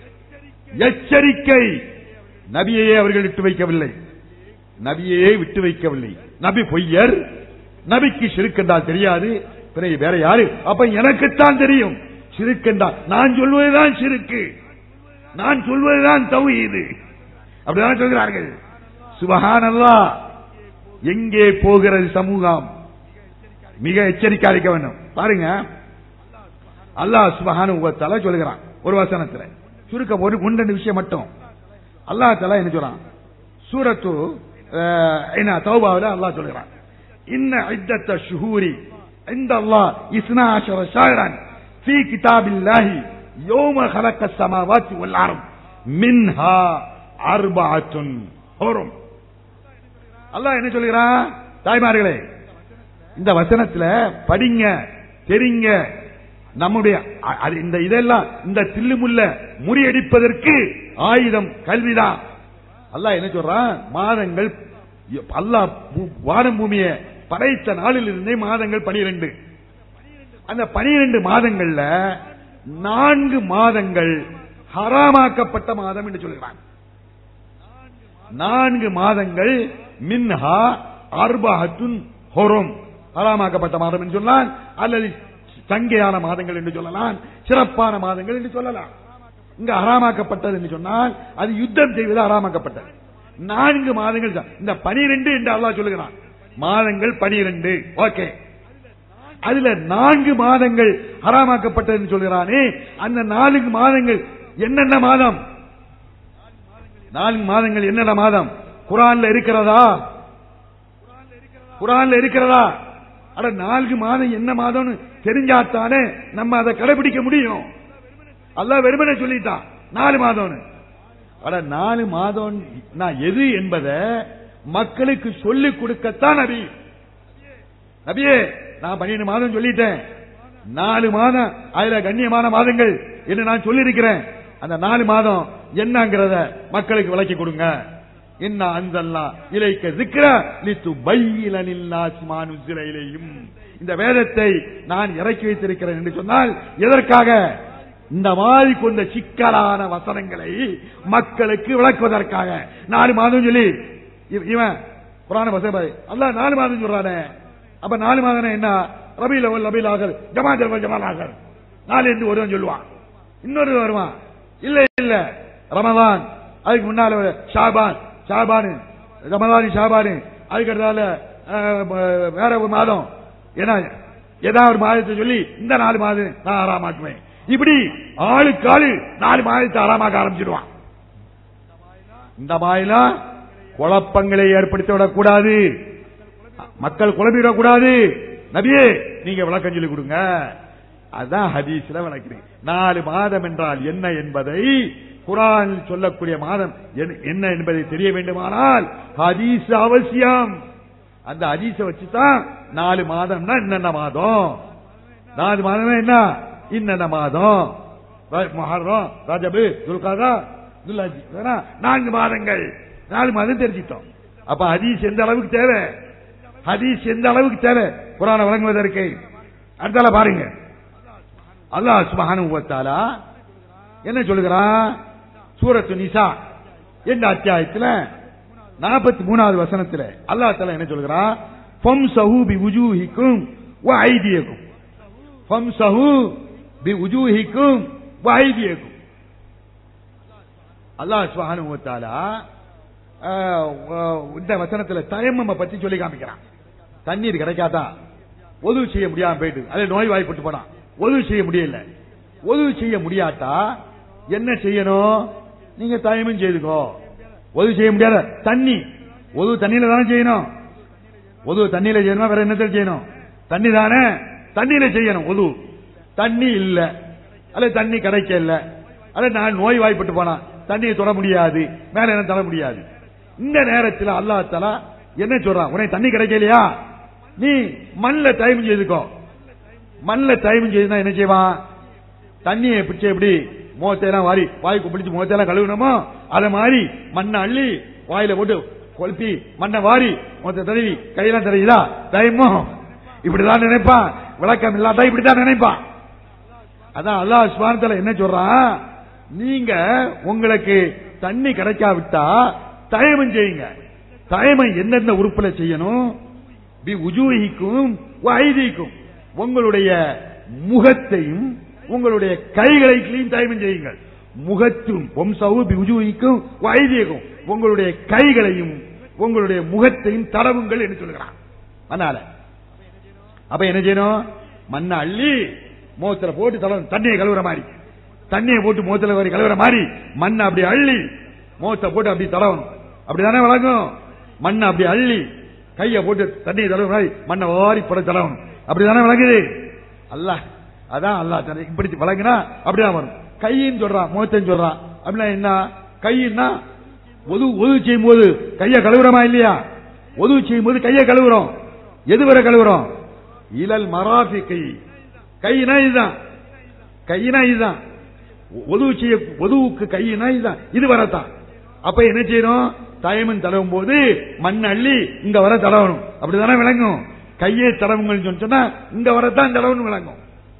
எச்சரிக்கை நபியையே அவர்கள் விட்டு வைக்கவில்லை நபியே விட்டு வைக்கவில்லை நபி பொய்யர் நபிக்கு சிறுக்கென்றால் தெரியாது பிறகு வேற யாரு அப்ப எனக்குத்தான் தெரியும் சிறுக்கென்றால் நான் சொல்வதுதான் சிறுக்கு நான் சொல்வதுதான் தௌஹீது அப்படிதான் சொல்கிறார்கள் சுபஹானல்லா எங்கே போகிறது சமூகம் மிக எச்சரிக்கை அளிக்க வேண்டும் பாருங்க அல்லாஹ் சுபஹானு தலை சொல்லுகிறான் ஒரு வசனத்துல சுருக்க ஒரு ஒன்று ரெண்டு விஷயம் மட்டும் அல்லாஹ் தலா என்ன சொல்றான் சூரத்து அஹ், என்ன தௌபாவில் அல்லாஹ் சொல்லுகிறான் இன்ன இத்தத்த ஷுஹூரி இந்த அல்லாஹ் இஸ்னா அஷர ஷாயிரன் ஃபீ கிதாபில்லாஹி யௌம خلق السماوات والارض மின்ஹா அர்பஅத்துன் ஹுரும் அல்லாஹ் என்ன சொல்கிறான் தாய்மார்களே இந்த வசனத்துல படிங்க தெரிங்க நம்முடைய அ- அது இந்த இதெல்லாம் இந்த தில்லுமுல்ல முறியடிப்பதற்கு ஆயுதம் கல்விதான் அல்லாஹ் என்ன சொல்றான் மாதங்கள் அல்லாஹ் பூ- வானம் பூமியை படைத்த நாளில் இருந்தே மாதங்கள் பனிரெண்டு அந்த பனிரெண்டு மாதங்கள்ல நான்கு மாதங்கள் ஹராமாக்கப்பட்ட மாதம் என்று சொல்கிறான் நான்கு மாதங்கள் மின்ஹா அர்பஹத்துன் ஹொரும் ஹராமாக்கப்பட்ட மாதம் என்று சொல்லலாம் அல்லது சங்கையான மாதங்கள் என்று சொல்லலாம் சிறப்பான மாதங்கள் என்று சொல்லலாம் இங்க ஹராமாக்கப்பட்டது என்று சொன்னால் அது யுத்தம் செய்வது ஹராமாக்கப்பட்டது நான்கு மாதங்கள் தான். இந்த பனிரெண்டு என்று அல்லாஹ் சொல்லுகிறான் மாதங்கள் பனிரெண்டு ஓகே அதுல நான்கு மாதங்கள் ஹராமாக்கப்பட்டது என்று சொல்கிறானே அந்த நான்கு மாதங்கள் என்னென்ன மாதம் நான்கு மாதங்கள் என்னென்ன மாதம் குரான்ல இருக்கிறதா குரான்ல இருக்கிறதா அட நான்கு மாதம் என்ன மாதம்னு தெரிஞ்சாத்தானே நம்ம அதை கடைபிடிக்க முடியும் அல்லாஹ் வெறுமனே சொல்லிட்டான் நாலு மாதம்னு அட நாலு மாதம் நான் எது என்பதை மக்களுக்கு சொல்லிக் கொடுக்கத்தான் நபி நபியே நான் பன்னிரண்டு மாதம் சொல்லிட்டேன் நாலு மாதம் அதுல கண்ணியமான மாதங்கள் என்று நான் சொல்லியிருக்கிறேன் அந்த நாலு மாதம் என்னங்கிறத மக்களுக்கு விளக்கி கொடுங்க என்ன அந்தல்லா இலைக்க சிக்கிற லித்து இலையும் இந்த வேதத்தை நான் இறக்கி வைத்திருக்கிறேன் என்று சொன்னால் எதற்காக இந்த மாதிரி கொண்ட சிக்கலான வசனங்களை மக்களுக்கு விளக்குவதற்காக நாலு மாதம் சொல்லி இவ- இவன் புராண வசன அல்ல நாலு மாதம் சொல்றானே அப்ப நாலு மாதம் என்ன ரபில் அவல் ரபில் ஆகர் ஜமா ஜமா ஜமால் ஆகர் நாலு என்று ஒருவன் சொல்லுவான் இன்னொரு வருவான் இல்ல இல்ல ரமதான் அதுக்கு முன்னால ஒரு ஷாபான் ஷாபானு ரமதானி ஷாபானு அதுக்கு அடுத்தால அஹ், ம- வேற ஒரு மாதம் ஏன்னா ஏதாவது ஒரு மாதத்தை சொல்லி இந்த நாலு மாதம் நான் ஆறாமாக்குவேன் இப்படி ஆளுக்கு ஆளு நாலு மாதத்தை ஆறாமாக்க ஆரம்பிச்சிடுவான் இந்த மாதிரிலாம் குழப்பங்களை ஏற்படுத்தி விடக்கூடாது மக்கள் குழம்பிவிடக்கூடாது நபியே நீங்க விளக்கம் சொல்லி கொடுங்க அதான் ஹதீஸ்ல விளக்குறேன் நாலு மாதம் என்றால் என்ன என்பதை குரான் சொல்லக்கூடிய மாதம் என்ன- என்ன என்பதை தெரிய வேண்டுமானால் ஹதீஸ் அவசியம் அந்த ஹதீஸ வச்சுதான் நாலு மாதம்னா என்னென்ன மாதம் நாலு மாதம்னா என்ன இன்னென்ன மாதம் ர- முஹர்ரம் ரஜபு துல்காதா துல்ஹஜ் வேணா? நான்கு மாதங்கள் நாலு மாதம் தெரிஞ்சிட்டோம் அப்ப ஹதீஸ் எந்த அளவுக்கு தேவை ஹதீஸ் எந்த அளவுக்கு தேவை குரான வழங்குவதற்கு அடுத்தால பாருங்க அல்லாஹ் சுப்ஹானஹு வ தஆலா என்ன சொல்லுகிறான் சூரத்து நிசா என்ற அத்தியாயத்துல நாற்பத்தி மூணாவது வசனத்துல அல்லாஹ் தஆலா என்ன சொல்லுகிறான் ஃபம்சஹு பி வுஜூஹிக்கும் வ ஐதியக்கும் ஃபம்சஹு பி வுஜூஹிக்கும் வ ஐதியக்கும் அல்லாஹ் சுப்ஹானஹு வ தஆலா அஹ், அஹ், இந்த வசனத்துல தயம்ம பத்தி சொல்லி காமிக்கிறான் தண்ணீர் கிடைக்காதா உதவி செய்ய முடியாம போயிட்டு அதே நோய் வாய்ப்பட்டு போனான் உதவி செய்ய முடியல உதவி செய்ய முடியாட்டா என்ன செய்யணும் நீங்க தயமும் செய்துக்கோ உதவி செய்ய முடியாத தண்ணி உதவு தண்ணியில தானே செய்யணும் உதவு தண்ணியில செய்யணும் வேற என்னத்தில் செய்யணும் தண்ணி தானே தண்ணியில செய்யணும் உதவு தண்ணி இல்ல அல்ல தண்ணி கிடைக்கல அல்ல நான் நோய் வாய்ப்பட்டு போனான் தண்ணியை தொட முடியாது மேல என்ன தர முடியாது இந்த நேரத்தில் அல்லாஹ் தலா என்ன சொல்றான் உனக்கு தண்ணி கிடைக்கலையா நீ மண்ல தயவு செய்துக்கோ மண்ல தயவு செய்துனா என்ன செய்வான் தண்ணியை பிடிச்ச எப்படி முகத்தையெல்லாம் வாரி வாய்க்கு பிடிச்சு முகத்தையெல்லாம் கழுவுனமோ அத மாதிரி மண்ணை அள்ளி வாயில போட்டு கொளுப்பி மண்ணை வாரி முகத்தை தடவி கையெல்லாம் தெரியுதா தயமோ இப்படிதான் நினைப்பான் விளக்கம் இல்லாட்டா இப்படித்தான் நினைப்பான் அதான் அல்லாஹ் சுபானத்துல என்ன சொல்றான் நீங்க உங்களுக்கு தண்ணி கிடைக்காவிட்டா தயமம் செய்யுங்க தயமம் எந்தெந்த உறுப்புல செய்யணும் பி உஜூஹிக்கும் ஐதீக்கும் உங்களுடைய முகத்தையும் உங்களுடைய கைகளையும் தயமம் செய்யுங்கள் முகத்தும் வம்சவு பி உஜூஹிக்கும் ஐதீகம் உங்களுடைய கைகளையும் உங்களுடைய முகத்தையும் தடவுங்கள் என்று சொல்லுகிறான் அதனால அப்ப என்ன செய்யணும் மண்ணை அள்ளி முகத்துல போட்டு தடவணும் தண்ணியை கழுவுற மாதிரி தண்ணியை போட்டு முகத்துல வரி கழுவுற மாதிரி மண்ணை அப்படி அள்ளி முகத்தை போட்டு அப்படி தடவணும் அப்படிதானே வழங்கும் மண்ணை அப்படி அள்ளி கையை போட்டு தண்ணியை தடவுற மாதிரி மண்ணை வாரி போட தடவணும் அப்படிதானே வழங்குது அல்லாஹ் அதான் அல்லாஹ் தன்னை இப்படி வழங்கினா அப்படிதான் வரும் கையின்னு சொல்றான் முகத்தையும் சொல்றான் அப்படின்னா என்ன கையின்னா ஒது ஒது செய்யும் போது கையை கழுவுறமா இல்லையா ஒது செய்யும் போது கையை கழுவுறோம் எது வரை கழுவுறோம் இலல் மராஃபி கை கையினா இதுதான் கையினா இதுதான் உதவு செய்ய உதவுக்கு கையினா இதுதான் இது வரத்தான் அப்ப என்ன செய்யணும் தயமன் தடவும் போது மண் அள்ளி இங்க வர தடவணும் அப்படிதானே விளங்கும் கையே தடவுங்கன்னு சொன்னா இங்க வரத்தான் தடவணும் விளங்கும்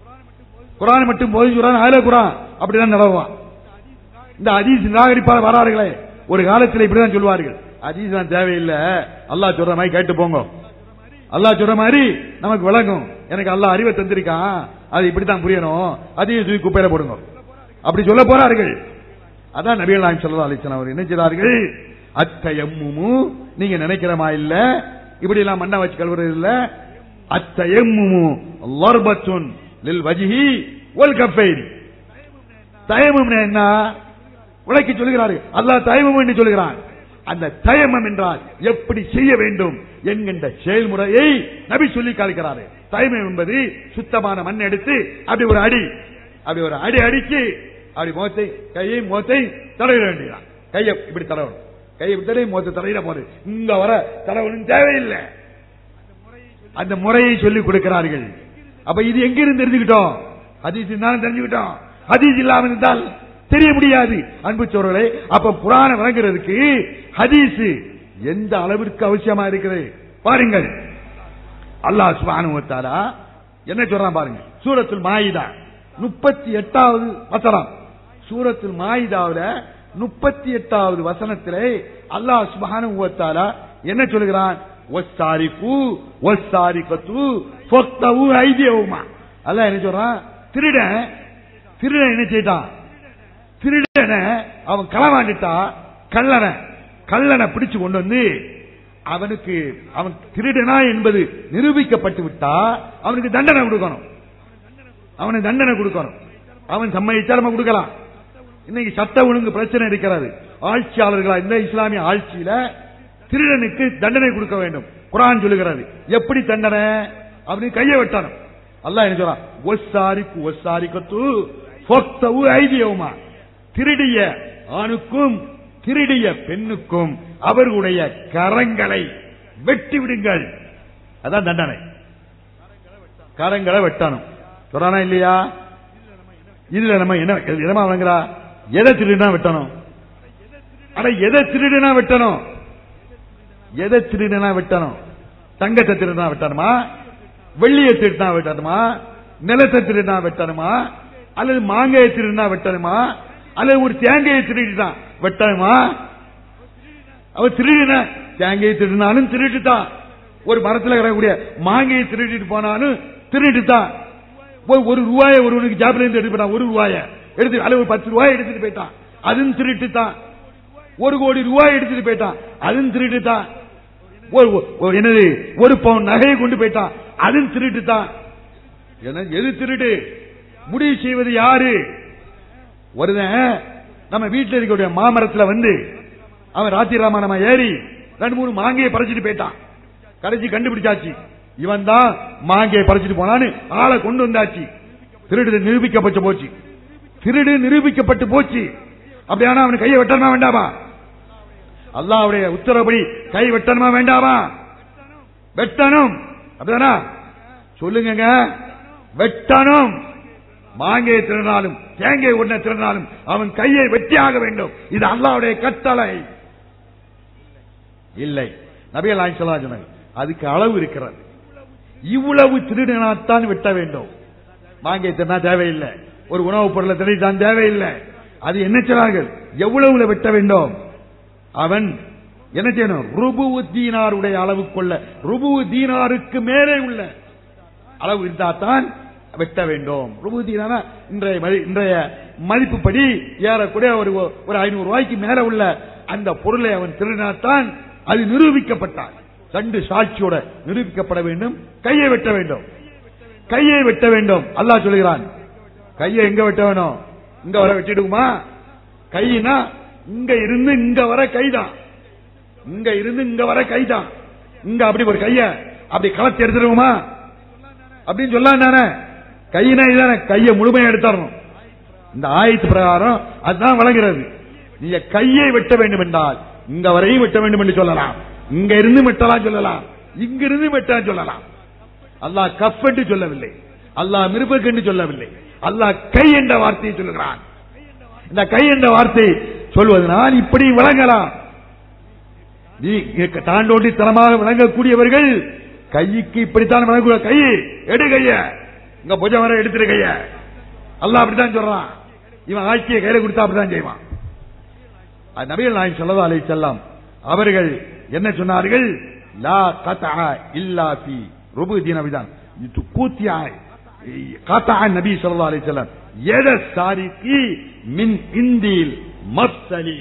குரான் மட்டும் போது சொல்றான் அதுல குரான் அப்படிதான் தடவுவான் இந்த அதீஸ் நிராகரிப்பாளர் வரார்களே ஒரு காலத்தில் இப்படிதான் சொல்வார்கள் அதீஸ் தான் தேவையில்லை அல்லாஹ் சொல்ற மாதிரி கேட்டு போங்க அல்லாஹ் சொல்ற மாதிரி நமக்கு விளங்கும் எனக்கு அல்லாஹ் அறிவை தந்திருக்கான் அது இப்படித்தான் புரியணும் அதையும் தூக்கி குப்பையில போடுங்க அப்படி சொல்ல போறார்கள் அதான் நபிகள் நாயம் சொல்லா அலிசன் அவர் என்ன செய்தார்கள் அத்த எம்முமு நீங்க நினைக்கிறமா இல்ல இப்படி எல்லாம் மண்ணை வச்சு கழுவுறது இல்ல அத்த எம்முமு லர்பத்துன் லில் வஜிஹி ஒல் கஃபைரி தயமம் என்ன உழைக்க சொல்கிறார்கள் அல்லாஹ் தயமம் என்று சொல்கிறான் அந்த தயமம் என்றால் எப்படி செய்ய வேண்டும் என்கின்ற செயல்முறையை நபி சொல்லி காலிக்கிறாரு தயமம் என்பது சுத்தமான மண் எடுத்து அப்படி ஒரு அடி அப்படி ஒரு அடி அடிச்சு அப்படி முகத்தை கையை முகத்தை தடவிட வேண்டியதான் கையை இப்படி தடவணும் கையை இப்படி தடவி முகத்தை தடவிட போது இங்க வர தடவணும் தேவையில்லை அந்த முறையை சொல்லிக் கொடுக்கிறார்கள் அப்ப இது எங்க இருந்து தெரிஞ்சுக்கிட்டோம் ஹதீஸ் இருந்தாலும் தெரிஞ்சுக்கிட்டோம் ஹதீஸ் இல்லாம இருந்தால் தெரிய முடியாது அன்பு சோழர்களே அப்ப புராணம் வழங்குறதுக்கு ஹதீஸ் எந்த அளவிற்கு அவசியமா இருக்கிறது பாருங்கள் அல்லாஹ் சுப்ஹானஹு வ தஆலா என்ன சொல்றான் பாருங்க சூரத்துல் மாயிதா முப்பத்தி எட்டாவது வசனம் சூரத்துல் மாயிதாவுல முப்பத்தி எட்டாவது வசனத்திலே அல்லாஹ் சுப்ஹானஹு வ தஆலா என்ன சொல்கிறான் வஸ்ஸாரிகு வஸ்ஸாரிகத்து ஃபக்தவு ஐதியஹுமா அல்லாஹ் என்ன சொல்றான் திருடன் திருடன் என்ன செய்தான் திருடனை அவன் களவாண்டிட்டா கள்ளனை கள்ளனை பிடிச்சு கொண்டு வந்து அவனுக்கு அவன் திருடனா என்பது நிரூபிக்கப்பட்டு விட்டா அவனுக்கு தண்டனை கொடுக்கணும் அவனுக்கு தண்டனை கொடுக்கணும் அவன் சம்மதிச்சா நம்ம கொடுக்கலாம் இன்னைக்கு சட்ட ஒழுங்கு பிரச்சனை இருக்கிறது ஆட்சியாளர்களா இந்த இஸ்லாமிய ஆட்சியில திருடனுக்கு தண்டனை கொடுக்க வேண்டும் குரான் சொல்லுகிறது எப்படி தண்டனை அவனுக்கு கையை வெட்டணும் அல்லாஹ் என்ன சொல்றான் ஒசாரிக்கு ஒசாரிக்கத்து ஃபக்தவு ஐதியவுமா திருடிய ஆணுக்கும் திருடிய பெண்ணுக்கும் அவர்களுடைய கரங்களை வெட்டி விடுங்கள் அதான் தண்டனை கரங்களை வெட்டணும் சொல்றானா இல்லையா இதுல நம்ம என்ன என்னமா வழங்குறா எதை திருடினா வெட்டணும் அட எதை திருடினா வெட்டணும் எதை திருடினா வெட்டணும் தங்கத்தை திருடினா வெட்டணுமா வெள்ளியை திருடினா வெட்டணுமா நிலத்தை திருடினா வெட்டணுமா அல்லது மாங்காயை திருடினா வெட்டணுமா அல்லது ஒரு தேங்காயை திருடிட்டான் வெட்டணுமா அவன் திருடின தேங்காயை திருடினாலும் திருட்டுதான் ஒரு மரத்துல கிடக்கக்கூடிய மாங்காயை திருடிட்டு போனாலும் திருட்டுதான் ஒரு ஒரு ரூபாய ஒருவனுக்கு ஜாப்ல இருந்து எடுத்து போயிட்டான் ஒரு ரூபாய எடுத்து அல்லது ஒரு பத்து ரூபாய் எடுத்துட்டு போயிட்டான் அதுவும் திருட்டு தான் ஒரு கோடி ரூபாய் எடுத்துட்டு போயிட்டான் அதுவும் திருட்டு தான் ஒரு- ஒரு- என்னது ஒரு பவுன் நகையை கொண்டு போயிட்டான் அதுவும் திருட்டு தான் என்ன எது திருட்டு முடிவு செய்வது யாரு ஒருவன் நம்ம வீட்டில் இருக்கக்கூடிய மாமரத்துல வந்து அவன் ராத்திரி ராமாயணமா ஏறி ரெண்டு மூணு மாங்கையை பறிச்சிட்டு போயிட்டான் கடைசி கண்டுபிடிச்சாச்சு இவன் தான் மாங்கையை பறிச்சிட்டு போனான்னு ஆளை கொண்டு வந்தாச்சு திருடு நிரூபிக்கப்பட்டு போச்சு திருடு நிரூபிக்கப்பட்டு போச்சு அப்படியானா அவன் கையை வெட்டணுமா வேண்டாமா அல்லாவுடைய உத்தரவுப்படி கை வெட்டணுமா வேண்டாமா வெட்டணும் அப்படிதானா சொல்லுங்க வெட்டணும் மாங்கையை திருடினாலும் தேங்காய் உடனே திருடினாலும் அவன் கையை வெட்டியாக வேண்டும் இது அல்லாவுடைய கட்டளை இல்லை நபிகள் நாயகம் ஸல்லல்லாஹு அலைஹி வஸல்லம் அதுக்கு அளவு இருக்கிறது இவ்வளவு திருடினாத்தான் வெட்ட வேண்டும் மாங்காய் திருடினா தேவையில்லை ஒரு உணவுப் பொருளை திருடித்தான் தேவையில்லை அது என்ன செய்வார்கள் எவ்வளவுல வெட்ட வேண்டும் அவன் என்ன செய்யணும் ருபு தீனாருடைய அளவு கொள்ள ருபு தீனாருக்கு மேலே உள்ள அளவு இருந்தால்தான் வெட்ட வேண்டும் ருபு தீனானா இன்றைய மதி- இன்றைய மதிப்புப்படி ஏறக்கூடிய ஒரு ஒரு ஐநூறு ரூபாய்க்கு மேல உள்ள அந்த பொருளை அவன் திருடினாத்தான் அது நிரூபிக்கப்பட்டான் ரெண்டு சாட்சியோட நிரூபிக்கப்பட வேண்டும் கையை வெட்ட வேண்டும் கையை வெட்ட வேண்டும் அல்லாஹ் சொல்கிறான் கையை எங்க வெட்ட வேணும் இங்க வர வெட்டிடுமா கையினா இங்க இருந்து இங்க வர கைதான் இங்க இருந்து இங்க வர கைதான் இங்க அப்படி ஒரு கைய அப்படி களத்து எடுத்துருவோமா அப்படின்னு சொல்லலாம் தானே கையினா இதானே கையை முழுமையா எடுத்துடணும் இந்த ஆயத்து பிரகாரம் அதுதான் வழங்குறது நீங்க கையை வெட்ட வேண்டும் என்றால் இங்க வரையும் வெட்ட வேண்டும் என்று சொல்லலாம் இங்க இருந்து வெட்டலாம் சொல்லலாம் இங்க இருந்து வெட்டலாம் சொல்லலாம் அல்லாஹ் கஃப் என்று சொல்லவில்லை அல்லாஹ் மிருபக் என்று சொல்லவில்லை அல்லாஹ் கை என்ற வார்த்தையை சொல்லுகிறான் இந்த கை என்ற வார்த்தை சொல்வதனால் இப்படி விளங்கலாம் நீ தாண்டோண்டி தரமாக விளங்கக்கூடியவர்கள் கைக்கு இப்படித்தான் விளங்கக்கூடிய கை எடு கைய இங்க புஜம் வர எடுத்துரு கைய அல்லாஹ் அப்படித்தான் சொல்றான் இவன் ஆட்சியை கையில கொடுத்தா அப்படித்தான் செய்வான் அது நபிகள் நாயகம் ஸல்லல்லாஹு அலைஹி வஸல்லம் அவர்கள் என்ன சொன்னார்கள் லா கதஅ இல்லா ஃபி ருபு தீனவிதான் இது கூத்தியாய் கதஅ நபி ஸல்லல்லாஹு அலைஹி வஸல்லம் எத சாரிகி மின் இந்தில் மப்சலி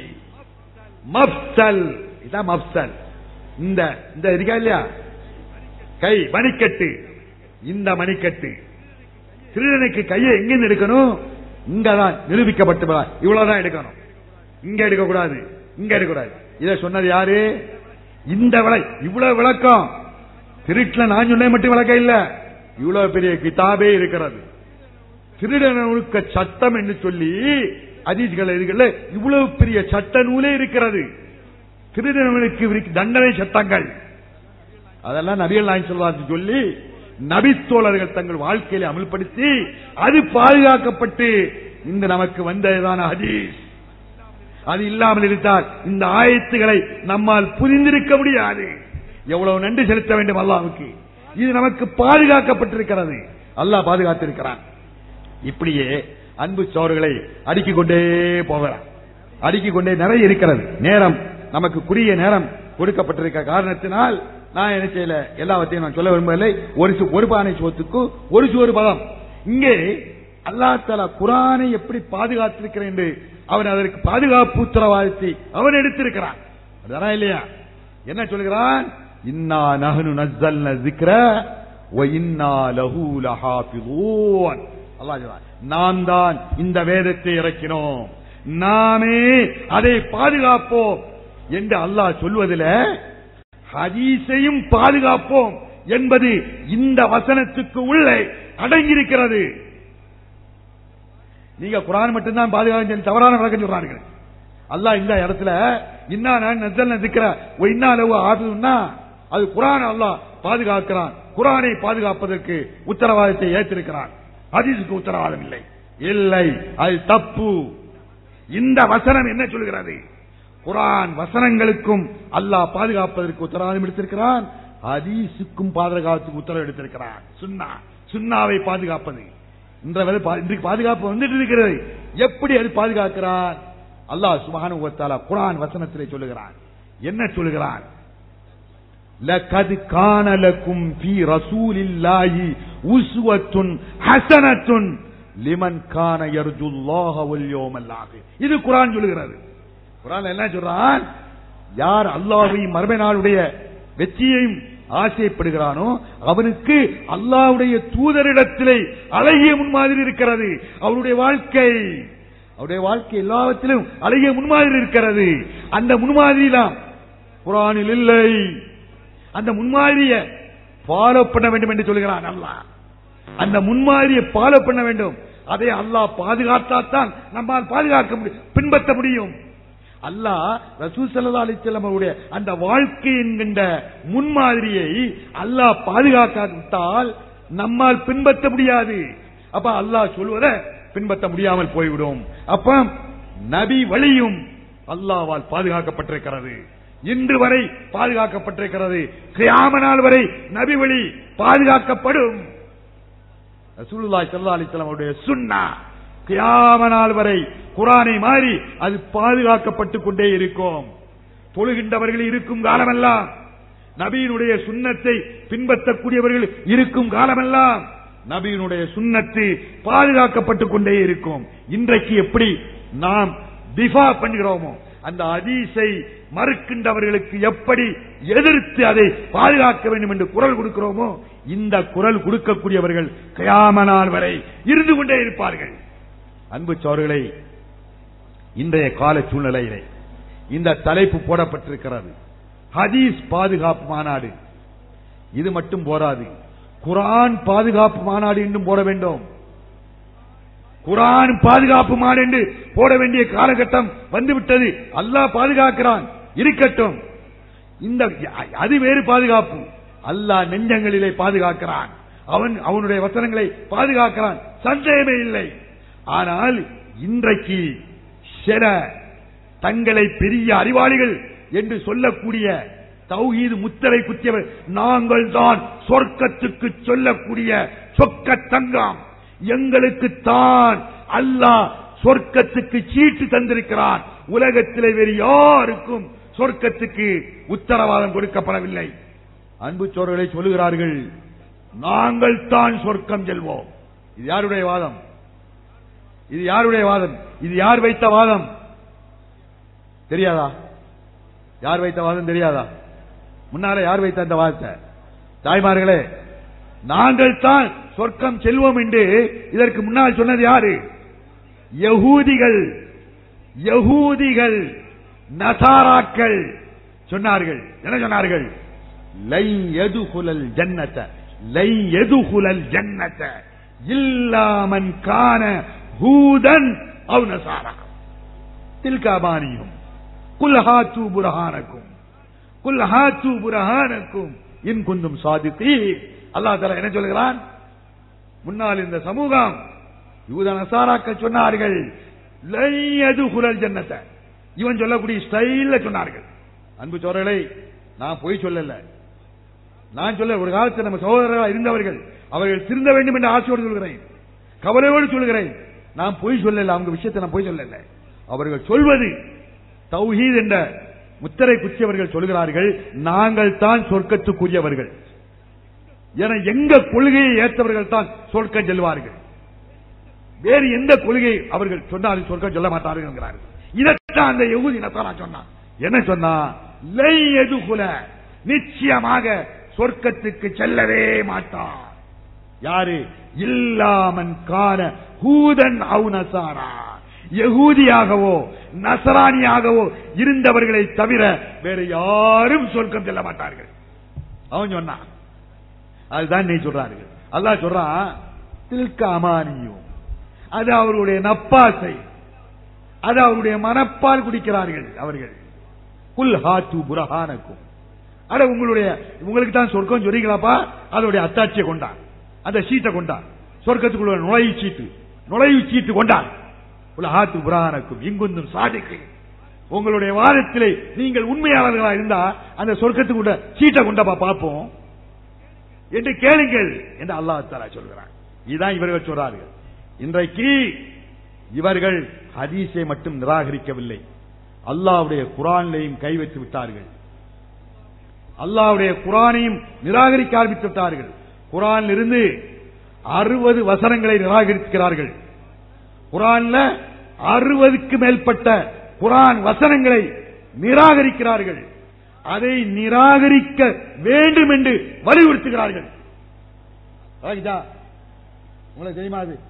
மப்சல் இதான் மப்சல் இந்த இந்த இருக்கா இல்லையா கை மணிக்கட்டு இந்த மணிக்கட்டு திருடனுக்கு கையை எங்கிருந்து எடுக்கணும் இங்கதான் நிரூபிக்கப்பட்டு இவ்வளவுதான் எடுக்கணும் இங்க எடுக்க கூடாது இங்க எடுக்க கூடாது இத சொன்னது யாரு இந்த விளை இவ்வளவு விளக்கம் திருட்டுல நான் சொன்னேன் மட்டும் விளக்கம் இல்ல இவ்வளவு பெரிய கிதாபே இருக்கிறது திருடனுக்க சட்டம் என்று சொல்லி அதீஸ்கள் இதுகள்ல இவ்வளவு பெரிய சட்ட நூலே இருக்கிறது திருடனுக்கு விதிக்க- தண்டனை சட்டங்கள் அதெல்லாம் நபிகள் நாயகம் சொல்வார் சொல்லி நபித்தோழர்கள் தங்கள் வாழ்க்கையில அமல்படுத்தி அது பாதுகாக்கப்பட்டு இந்த நமக்கு வந்ததுதான் ஹதீஸ் அது இல்லாமல் இருந்தால் இந்த ஆயத்துகளை நம்மால் புரிந்திருக்க முடியாது எவ்வளவு நன்றி செலுத்த வேண்டும் அல்லாஹ்வுக்கு இது நமக்கு பாதுகாக்கப்பட்டிருக்கிறது அல்லாஹ் பாதுகாத்திருக்கிறான் இப்படியே அன்பு சோறுகளை அடுக்கிக் கொண்டே போகிறான் அடுக்கிக் கொண்டே நிறைய இருக்கிறது நேரம் நமக்கு குறுகிய நேரம் கொடுக்கப்பட்டிருக்க காரணத்தினால் நான் என்ன செய்யல எல்லாவற்றையும் நான் சொல்ல விரும்பவில்லை ஒரு சு- ஒரு பானை சோத்துக்கு ஒரு சோறு பதம் இங்கே அல்லா தலா குரானை எப்படி பாதுகாத்திருக்கிறேன் என்று அவன் அதற்கு பாதுகாப்பு உத்தரவாதத்தை அவன் எடுத்திருக்கிறான் அதுதானா இல்லையா என்ன சொல்கிறான் இன்னா நஹனு நஸ்ஸல்ன ذிக்ர வ இன்னா லஹு லஹாஃபிதூன் அல்லாஹ் சொல்றான் நாம் தான் இந்த வேதத்தை இறக்கினோம் நாமே அதை பாதுகாப்போம் என்று அல்லாஹ் சொல்வதில் ஹதீஸையும் பாதுகாப்போம் என்பது இந்த வசனத்துக்கு உள்ளே அடங்கியிருக்கிறது நீங்க குரான் மட்டும்தான் பாதுகாக்க சொல்லி தவறான விளக்கம் சொல்றாங்க அல்லாஹ் இந்த இடத்துல இன்னா நான் நஸ்ஸல்ன ذிக்ர வ இன்னா லஹு ஆஃபிதுன்னா அது குரான் அல்லாஹ் பாதுகாக்கிறான் குரானை பாதுகாப்பதற்கு உத்தரவாதத்தை ஏற்றிருக்கிறான் ஹதீஸுக்கு உத்தரவாதம் இல்லை இல்லை அது தப்பு இந்த வசனம் என்ன சொல்கிறது குரான் வசனங்களுக்கும் அல்லாஹ் பாதுகாப்பதற்கு உத்தரவாதம் எடுத்திருக்கிறான் ஹதீஸுக்கும் பாதுகாப்புக்கு உத்தரவு எடுத்திருக்கிறான் சுன்னா சுன்னாவை பாதுகாப்பது இன்ற வரை பா- இன்றைக்கு பாதுகாப்பு வந்துட்டு இருக்கிறது எப்படி அது பாதுகாக்கிறான் அல்லாஹ் சுப்ஹானஹு வ தஆலா குர்ஆன் வசனத்திலே சொல்லுகிறான் என்ன சொல்லுகிறான் லகத் கான லக்கும் ஃபீ ரசூலில்லாஹி உஸ்வத்துன் ஹஸனத்துன் லிமன் கான யர்ஜுல்லாஹ வல் யௌமல் ஆகிர் இது குர்ஆன் சொல்லுகிறது குர்ஆன்ல என்ன சொல்றான் யார் அல்லாஹ்வையும் மறுமை நாளுடைய வெற்றியையும் ஆசைப்படுகிறானோ அவனுக்கு அல்லாஹ்வுடைய தூதரிடத்திலே அழகிய முன்மாதிரி இருக்கிறது அவருடைய வாழ்க்கை அவருடைய வாழ்க்கை எல்லாவற்றிலும் அழகிய முன்மாதிரி இருக்கிறது அந்த முன்மாதிரி தான் குரானில் இல்லை அந்த முன்மாதிரிய ஃபாலோ பண்ண வேண்டும் என்று சொல்கிறான் அல்லாஹ் அந்த முன்மாதிரியை ஃபாலோ பண்ண வேண்டும் அதை அல்லாஹ் பாதுகாத்தாத்தான் நம்மால் பாதுகாக்க முடியும் பின்பற்ற முடியும் அல்லாஹ் ரசூல் ஸல்லல்லாஹு அலைஹி வஸல்லம் அவருடைய அந்த வாழ்க்கை என்கின்ற முன்மாதிரியை அல்லாஹ் பாதுகாக்காவிட்டால் நம்மால் பின்பற்ற முடியாது அப்ப அல்லாஹ் சொல்வதை பின்பற்ற முடியாமல் போய்விடும் அப்ப நபி வழியும் அல்லாஹ்வால் பாதுகாக்கப்பட்டிருக்கிறது இன்று வரை பாதுகாக்கப்பட்டிருக்கிறது கியாம நாள் வரை நபி வழி பாதுகாக்கப்படும் ரசூலுல்லாஹி ஸல்லல்லாஹு அலைஹி வஸல்லம் அவருடைய சுன்னா கியாம நாள் வரை குரானை மாறி அது பாதுகாக்கப்பட்டுக் கொண்டே இருக்கும் தொழுகின்றவர்கள் இருக்கும் காலமெல்லாம் நபியினுடைய சுன்னத்தை பின்பற்றக்கூடியவர்கள் இருக்கும் காலமெல்லாம் நபியினுடைய சுன்னத்து பாதுகாக்கப்பட்டுக் கொண்டே இருக்கும் இன்றைக்கு எப்படி நாம் திஃபா பண்ணுகிறோமோ அந்த அதீஸை மறுக்கின்றவர்களுக்கு எப்படி எதிர்த்து அதை பாதுகாக்க வேண்டும் என்று குரல் கொடுக்கிறோமோ இந்த குரல் கொடுக்கக்கூடியவர்கள் கயாம நாள் வரை இருந்து கொண்டே இருப்பார்கள் அன்பு சோர்களே இன்றைய கால சூழ்நிலையிலே இந்த தலைப்பு போடப்பட்டிருக்கிறது ஹதீஸ் பாதுகாப்பு மாநாடு இது மட்டும் போராது குரான் பாதுகாப்பு மாநாடு என்றும் போட வேண்டும் குரான் பாதுகாப்பு மாநாடு என்று போட வேண்டிய காலகட்டம் வந்துவிட்டது அல்லாஹ் பாதுகாக்கிறான் இருக்கட்டும் இந்த அது வேறு பாதுகாப்பு அல்லாஹ் நெஞ்சங்களிலே பாதுகாக்கிறான் அவன் அவனுடைய வசனங்களை பாதுகாக்கிறான் சந்தேகமே இல்லை ஆனால் இன்றைக்கு சில தங்களை பெரிய அறிவாளிகள் என்று சொல்லக்கூடிய தௌஹீது முத்திரை குத்தியவர் நாங்கள் தான் சொர்க்கத்துக்கு சொல்லக்கூடிய சொக்க தங்கம் எங்களுக்கு தான் அல்லாஹ் சொர்க்கத்துக்கு சீட்டு தந்திருக்கிறான் உலகத்திலே வேறு யாருக்கும் சொர்க்கத்துக்கு உத்தரவாதம் கொடுக்கப்படவில்லை அன்பு சோழர்களை சொல்லுகிறார்கள் நாங்கள் தான் சொர்க்கம் செல்வோம் இது யாருடைய வாதம் இது யாருடைய வாதம் இது யார் வைத்த வாதம் தெரியாதா யார் வைத்த வாதம் தெரியாதா முன்னால யார் வைத்த அந்த வாதத்தை தாய்மார்களே நாங்கள் தான் சொர்க்கம் செல்வோம் என்று இதற்கு முன்னால் சொன்னது யாரு யகூதிகள் யகூதிகள் நசாராக்கள் சொன்னார்கள் என்ன சொன்னார்கள் லை எதுகுலல் ஜன்னத லை எதுகுலல் ஜன்னத இல்லாமன் கான ஹூதன் அவ் நசாரா தில்காபானியும் குல் ஹாத்து புரஹானக்கும் குல் ஹாத்து புரஹானக்கும் இன் குந்தும் சாதித்தி அல்லாஹ் தஆலா என்ன சொல்கிறான் முன்னால் இந்த சமூகம் யூத நசாராக்கள் சொன்னார்கள் லையது குரல் ஜன்னத்தை இவன் சொல்லக்கூடிய ஸ்டைல்ல சொன்னார்கள் அன்பு சோழலை நான் போய் சொல்லல நான் சொல்ல ஒரு காலத்தில் நம்ம சகோதரர்களாக இருந்தவர்கள் அவர்கள் திருந்த வேண்டும் என்ற ஆசையோடு சொல்கிறேன் கவலையோடு சொல்கிறேன் நான் பொய் சொல்லல அவங்க விஷயத்தை நான் பொய் சொல்லல அவர்கள் சொல்வது தௌஹீத் என்ற முத்திரை குச்சியவர்கள் சொல்கிறார்கள் நாங்கள் தான் சொர்க்கத்துக்குரியவர்கள் என எங்க கொள்கையை ஏற்றவர்கள் தான் சொர்க்கம் செல்வார்கள் வேறு எந்த கொள்கை அவர்கள் சொன்னாலும் சொர்க்கம் சொல்ல மாட்டார்கள் என்கிறார்கள் இதைத்தான் அந்த யகுதி நசாரா சொன்னான் என்ன சொன்னா லை எதுகுல நிச்சயமாக சொர்க்கத்துக்கு செல்லவே மாட்டான் யாரு இல்லாமன் கான ஹூதன் அவு நசாரா யகூதியாகவோ நசராணியாகவோ இருந்தவர்களை தவிர வேற யாரும் சொர்க்கம் செல்ல மாட்டார்கள் அவன் சொன்னான் அதுதான் நீ சொல்றார்கள் அல்லாஹ் சொல்றான் தில்க அமானியும் அது அவருடைய நப்பாசை அது அவருடைய மனப்பால் குடிக்கிறார்கள் அவர்கள் குல் ஹாத்து புரஹானக்கும் அட உங்களுடைய உங்களுக்கு தான் சொர்க்கம் சொல்றீங்களாப்பா அதோடைய அத்தாட்சியை கொண்டான் அந்த சீட்டை கொண்டான் சொர்க்கத்துக்குள்ள நுழைவு சீட்டு நுழைவு சீட்டு கொண்டான் உல் ஹாத்து புரஹானக்கும் இங்குந்தும் சாதிக்கு உங்களுடைய வாதத்திலே நீங்கள் உண்மையாளர்களா இருந்தா அந்த சொர்க்கத்துக்குள்ள சீட்டை கொண்டப்பா பார்ப்போம் என்று கேளுங்கள் என்று அல்லாஹ் தாலா சொல்கிறான் இதுதான் இவர்கள் சொல்றார்கள் இன்றைக்கு இவர்கள் ஹதீஸை மட்டும் நிராகரிக்கவில்லை அல்லாவுடைய குரானிலையும் கை வைத்து விட்டார்கள் அல்லாவுடைய குரானையும் நிராகரிக்க ஆரம்பித்து விட்டார்கள் குரானில் இருந்து அறுபது வசனங்களை நிராகரிக்கிறார்கள் குரான்ல அறுபதுக்கு மேற்பட்ட குரான் வசனங்களை நிராகரிக்கிறார்கள் அதை நிராகரிக்க வேண்டும் என்று வலியுறுத்துகிறார்கள் ராகிதா, உங்களுக்கு தெரியுமா அது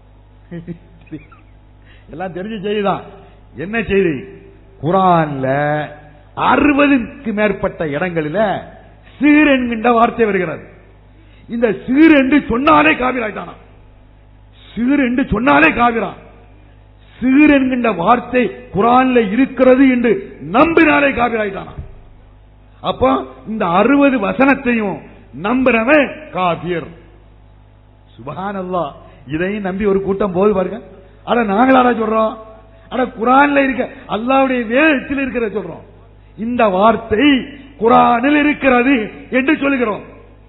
எல்லாம் தெரிஞ்ச செய்திதான் என்ன செய்தி குரான்ல அறுபதுக்கு மேற்பட்ட இடங்களில சீர் என்கின்ற வார்த்தை வருகிறது இந்த சீர் என்று சொன்னாலே காவிராய்தானா சீர் என்று சொன்னாலே காவிரான் சீர் என்கின்ற வார்த்தை குரான்ல இருக்கிறது என்று நம்பினாலே காவிராய்தானா அப்போ இந்த அறுபது வசனத்தையும் நம்புறவன் காபியர் சுபஹானல்லா இதையும் நம்பி ஒரு கூட்டம் போது பாருங்க அட நாங்களாடா சொல்றோம் அட குரான்ல இருக்க அல்லாவுடைய வேதத்தில் இருக்கிற சொல்றோம் இந்த வார்த்தை குரானில் இருக்கிறது என்று சொல்லுகிறோம்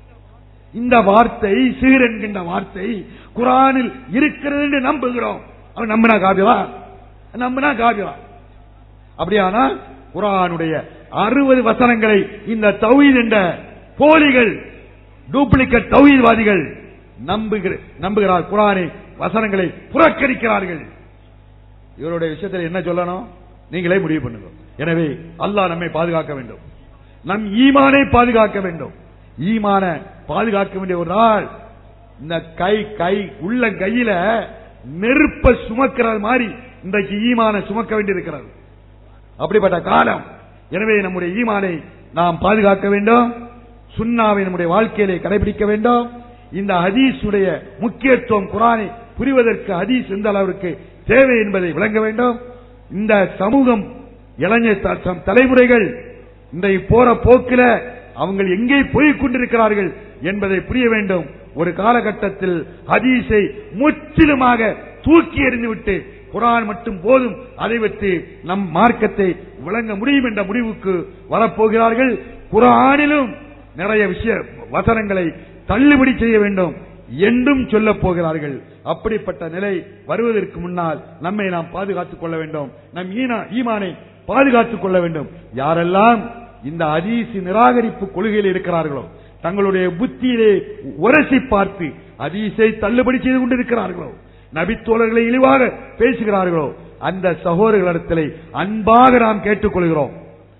இந்த வார்த்தை சீர் என்கின்ற வார்த்தை குரானில் இருக்கிறது என்று நம்புகிறோம் அவன் நம்பினா காவியவா நம்பினா காவியவா அப்படியானா குரானுடைய அறுபது வசனங்களை இந்த தௌஹீத் என்ற போலிகள் டூப்ளிகேட் தௌஹீத்வாதிகள் நம்புகிற நம்புகிறார் குரானை வசனங்களை புறக்கணிக்கிறார்கள் இவருடைய விஷயத்தில் என்ன சொல்லணும் நீங்களே முடிவு பண்ணுங்க எனவே அல்லாஹ் நம்மை பாதுகாக்க வேண்டும் நம் ஈமானை பாதுகாக்க வேண்டும் ஈமான பாதுகாக்க வேண்டிய ஒரு நாள் இந்த கை கை உள்ள கையில நெருப்ப சுமக்கிறது மாதிரி இன்றைக்கு ஈமான சுமக்க வேண்டியிருக்கிறது அப்படிப்பட்ட காலம் எனவே நம்முடைய ஈமானை நாம் பாதுகாக்க வேண்டும் சுண்ணாவை நம்முடைய வாழ்க்கையிலே கடைபிடிக்க வேண்டும் இந்த ஹதீஸுடைய முக்கியத்துவம் குரானை புரிவதற்கு ஹதீஸ் எந்த அளவிற்கு தேவை என்பதை விளங்க வேண்டும் இந்த சமூகம் இளைஞர் த- த- தலைமுறைகள் இன்றைக்கு போற போக்கில அவங்க எங்கே போய் கொண்டிருக்கிறார்கள் என்பதை புரிய வேண்டும் ஒரு காலகட்டத்தில் ஹதீஸை முற்றிலுமாக தூக்கி எறிந்துவிட்டு குரான் மட்டும் போதும் அதை வைத்து நம் மார்க்கத்தை விளங்க முடியும் என்ற முடிவுக்கு வரப்போகிறார்கள் குரானிலும் நிறைய விஷய வசனங்களை தள்ளுபடி செய்ய வேண்டும் என்றும் சொல்லப் போகிறார்கள் அப்படிப்பட்ட நிலை வருவதற்கு முன்னால் நம்மை நாம் பாதுகாத்துக் கொள்ள வேண்டும் நம் ஈனா- ஈமானை பாதுகாத்துக் கொள்ள வேண்டும் யாரெல்லாம் இந்த அதீசி நிராகரிப்பு கொள்கையில் இருக்கிறார்களோ தங்களுடைய புத்தியிலே உரசி பார்த்து அதீசை தள்ளுபடி செய்து கொண்டிருக்கிறார்களோ நபித்தோழர்களை இழிவாக பேசுகிறார்களோ அந்த சகோதரர்களிடத்திலே அன்பாக நாம் கேட்டுக்கொள்கிறோம்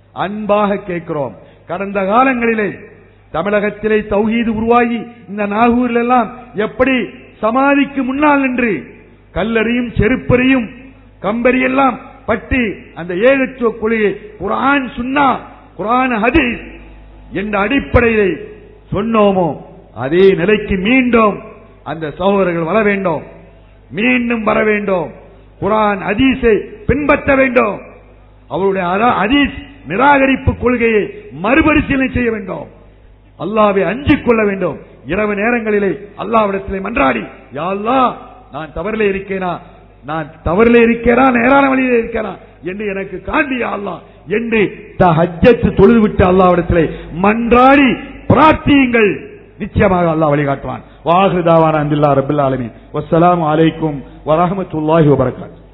அன்பாக கேட்கிறோம் கடந்த காலங்களிலே தமிழகத்திலே தௌஹீது உருவாகி இந்த நாகூரில் எல்லாம் எப்படி சமாதிக்கு முன்னால் நின்று கல்லறியும் செருப்பறியும் கம்பரியெல்லாம் பட்டி அந்த ஏகத்துவ கொள்கையை குரான் சுன்னா குரான் ஹதீஸ் என்ற அடிப்படையை சொன்னோமோ அதே நிலைக்கு மீண்டும் அந்த சகோதரர்கள் வர வேண்டும் மீண்டும் வர வேண்டும் குரான் ஹதீஸை பின்பற்ற வேண்டும் அவருடைய அதா- ஹதீஸ் நிராகரிப்பு கொள்கையை மறுபரிசீலனை செய்ய வேண்டும் அல்லாவை அஞ்சிக் கொள்ள வேண்டும் இரவு நேரங்களிலே அல்லாவிடத்திலே மன்றாடி யா அல்லாஹ் நான் தவறிலே இருக்கேனா நான் தவறிலே இருக்கிறா நேரான வழியிலே இருக்கிறா என்று எனக்கு காண்பியா அல்லாஹ் என்று தஹஜ்ஜத் தொழுது விட்டு அல்லாவிடத்திலே மன்றாடி பிரார்த்தியுங்கள் நிச்சயமாக அல்லாஹ் வழிகாட்டுவான் வாஹிரு தாவான அந்தில்லா ரபில் ஆலமீன் வஸ்ஸலாமு அலைக்கும் வரஹ்மத்துல்லாஹி வபரகாத்துஹு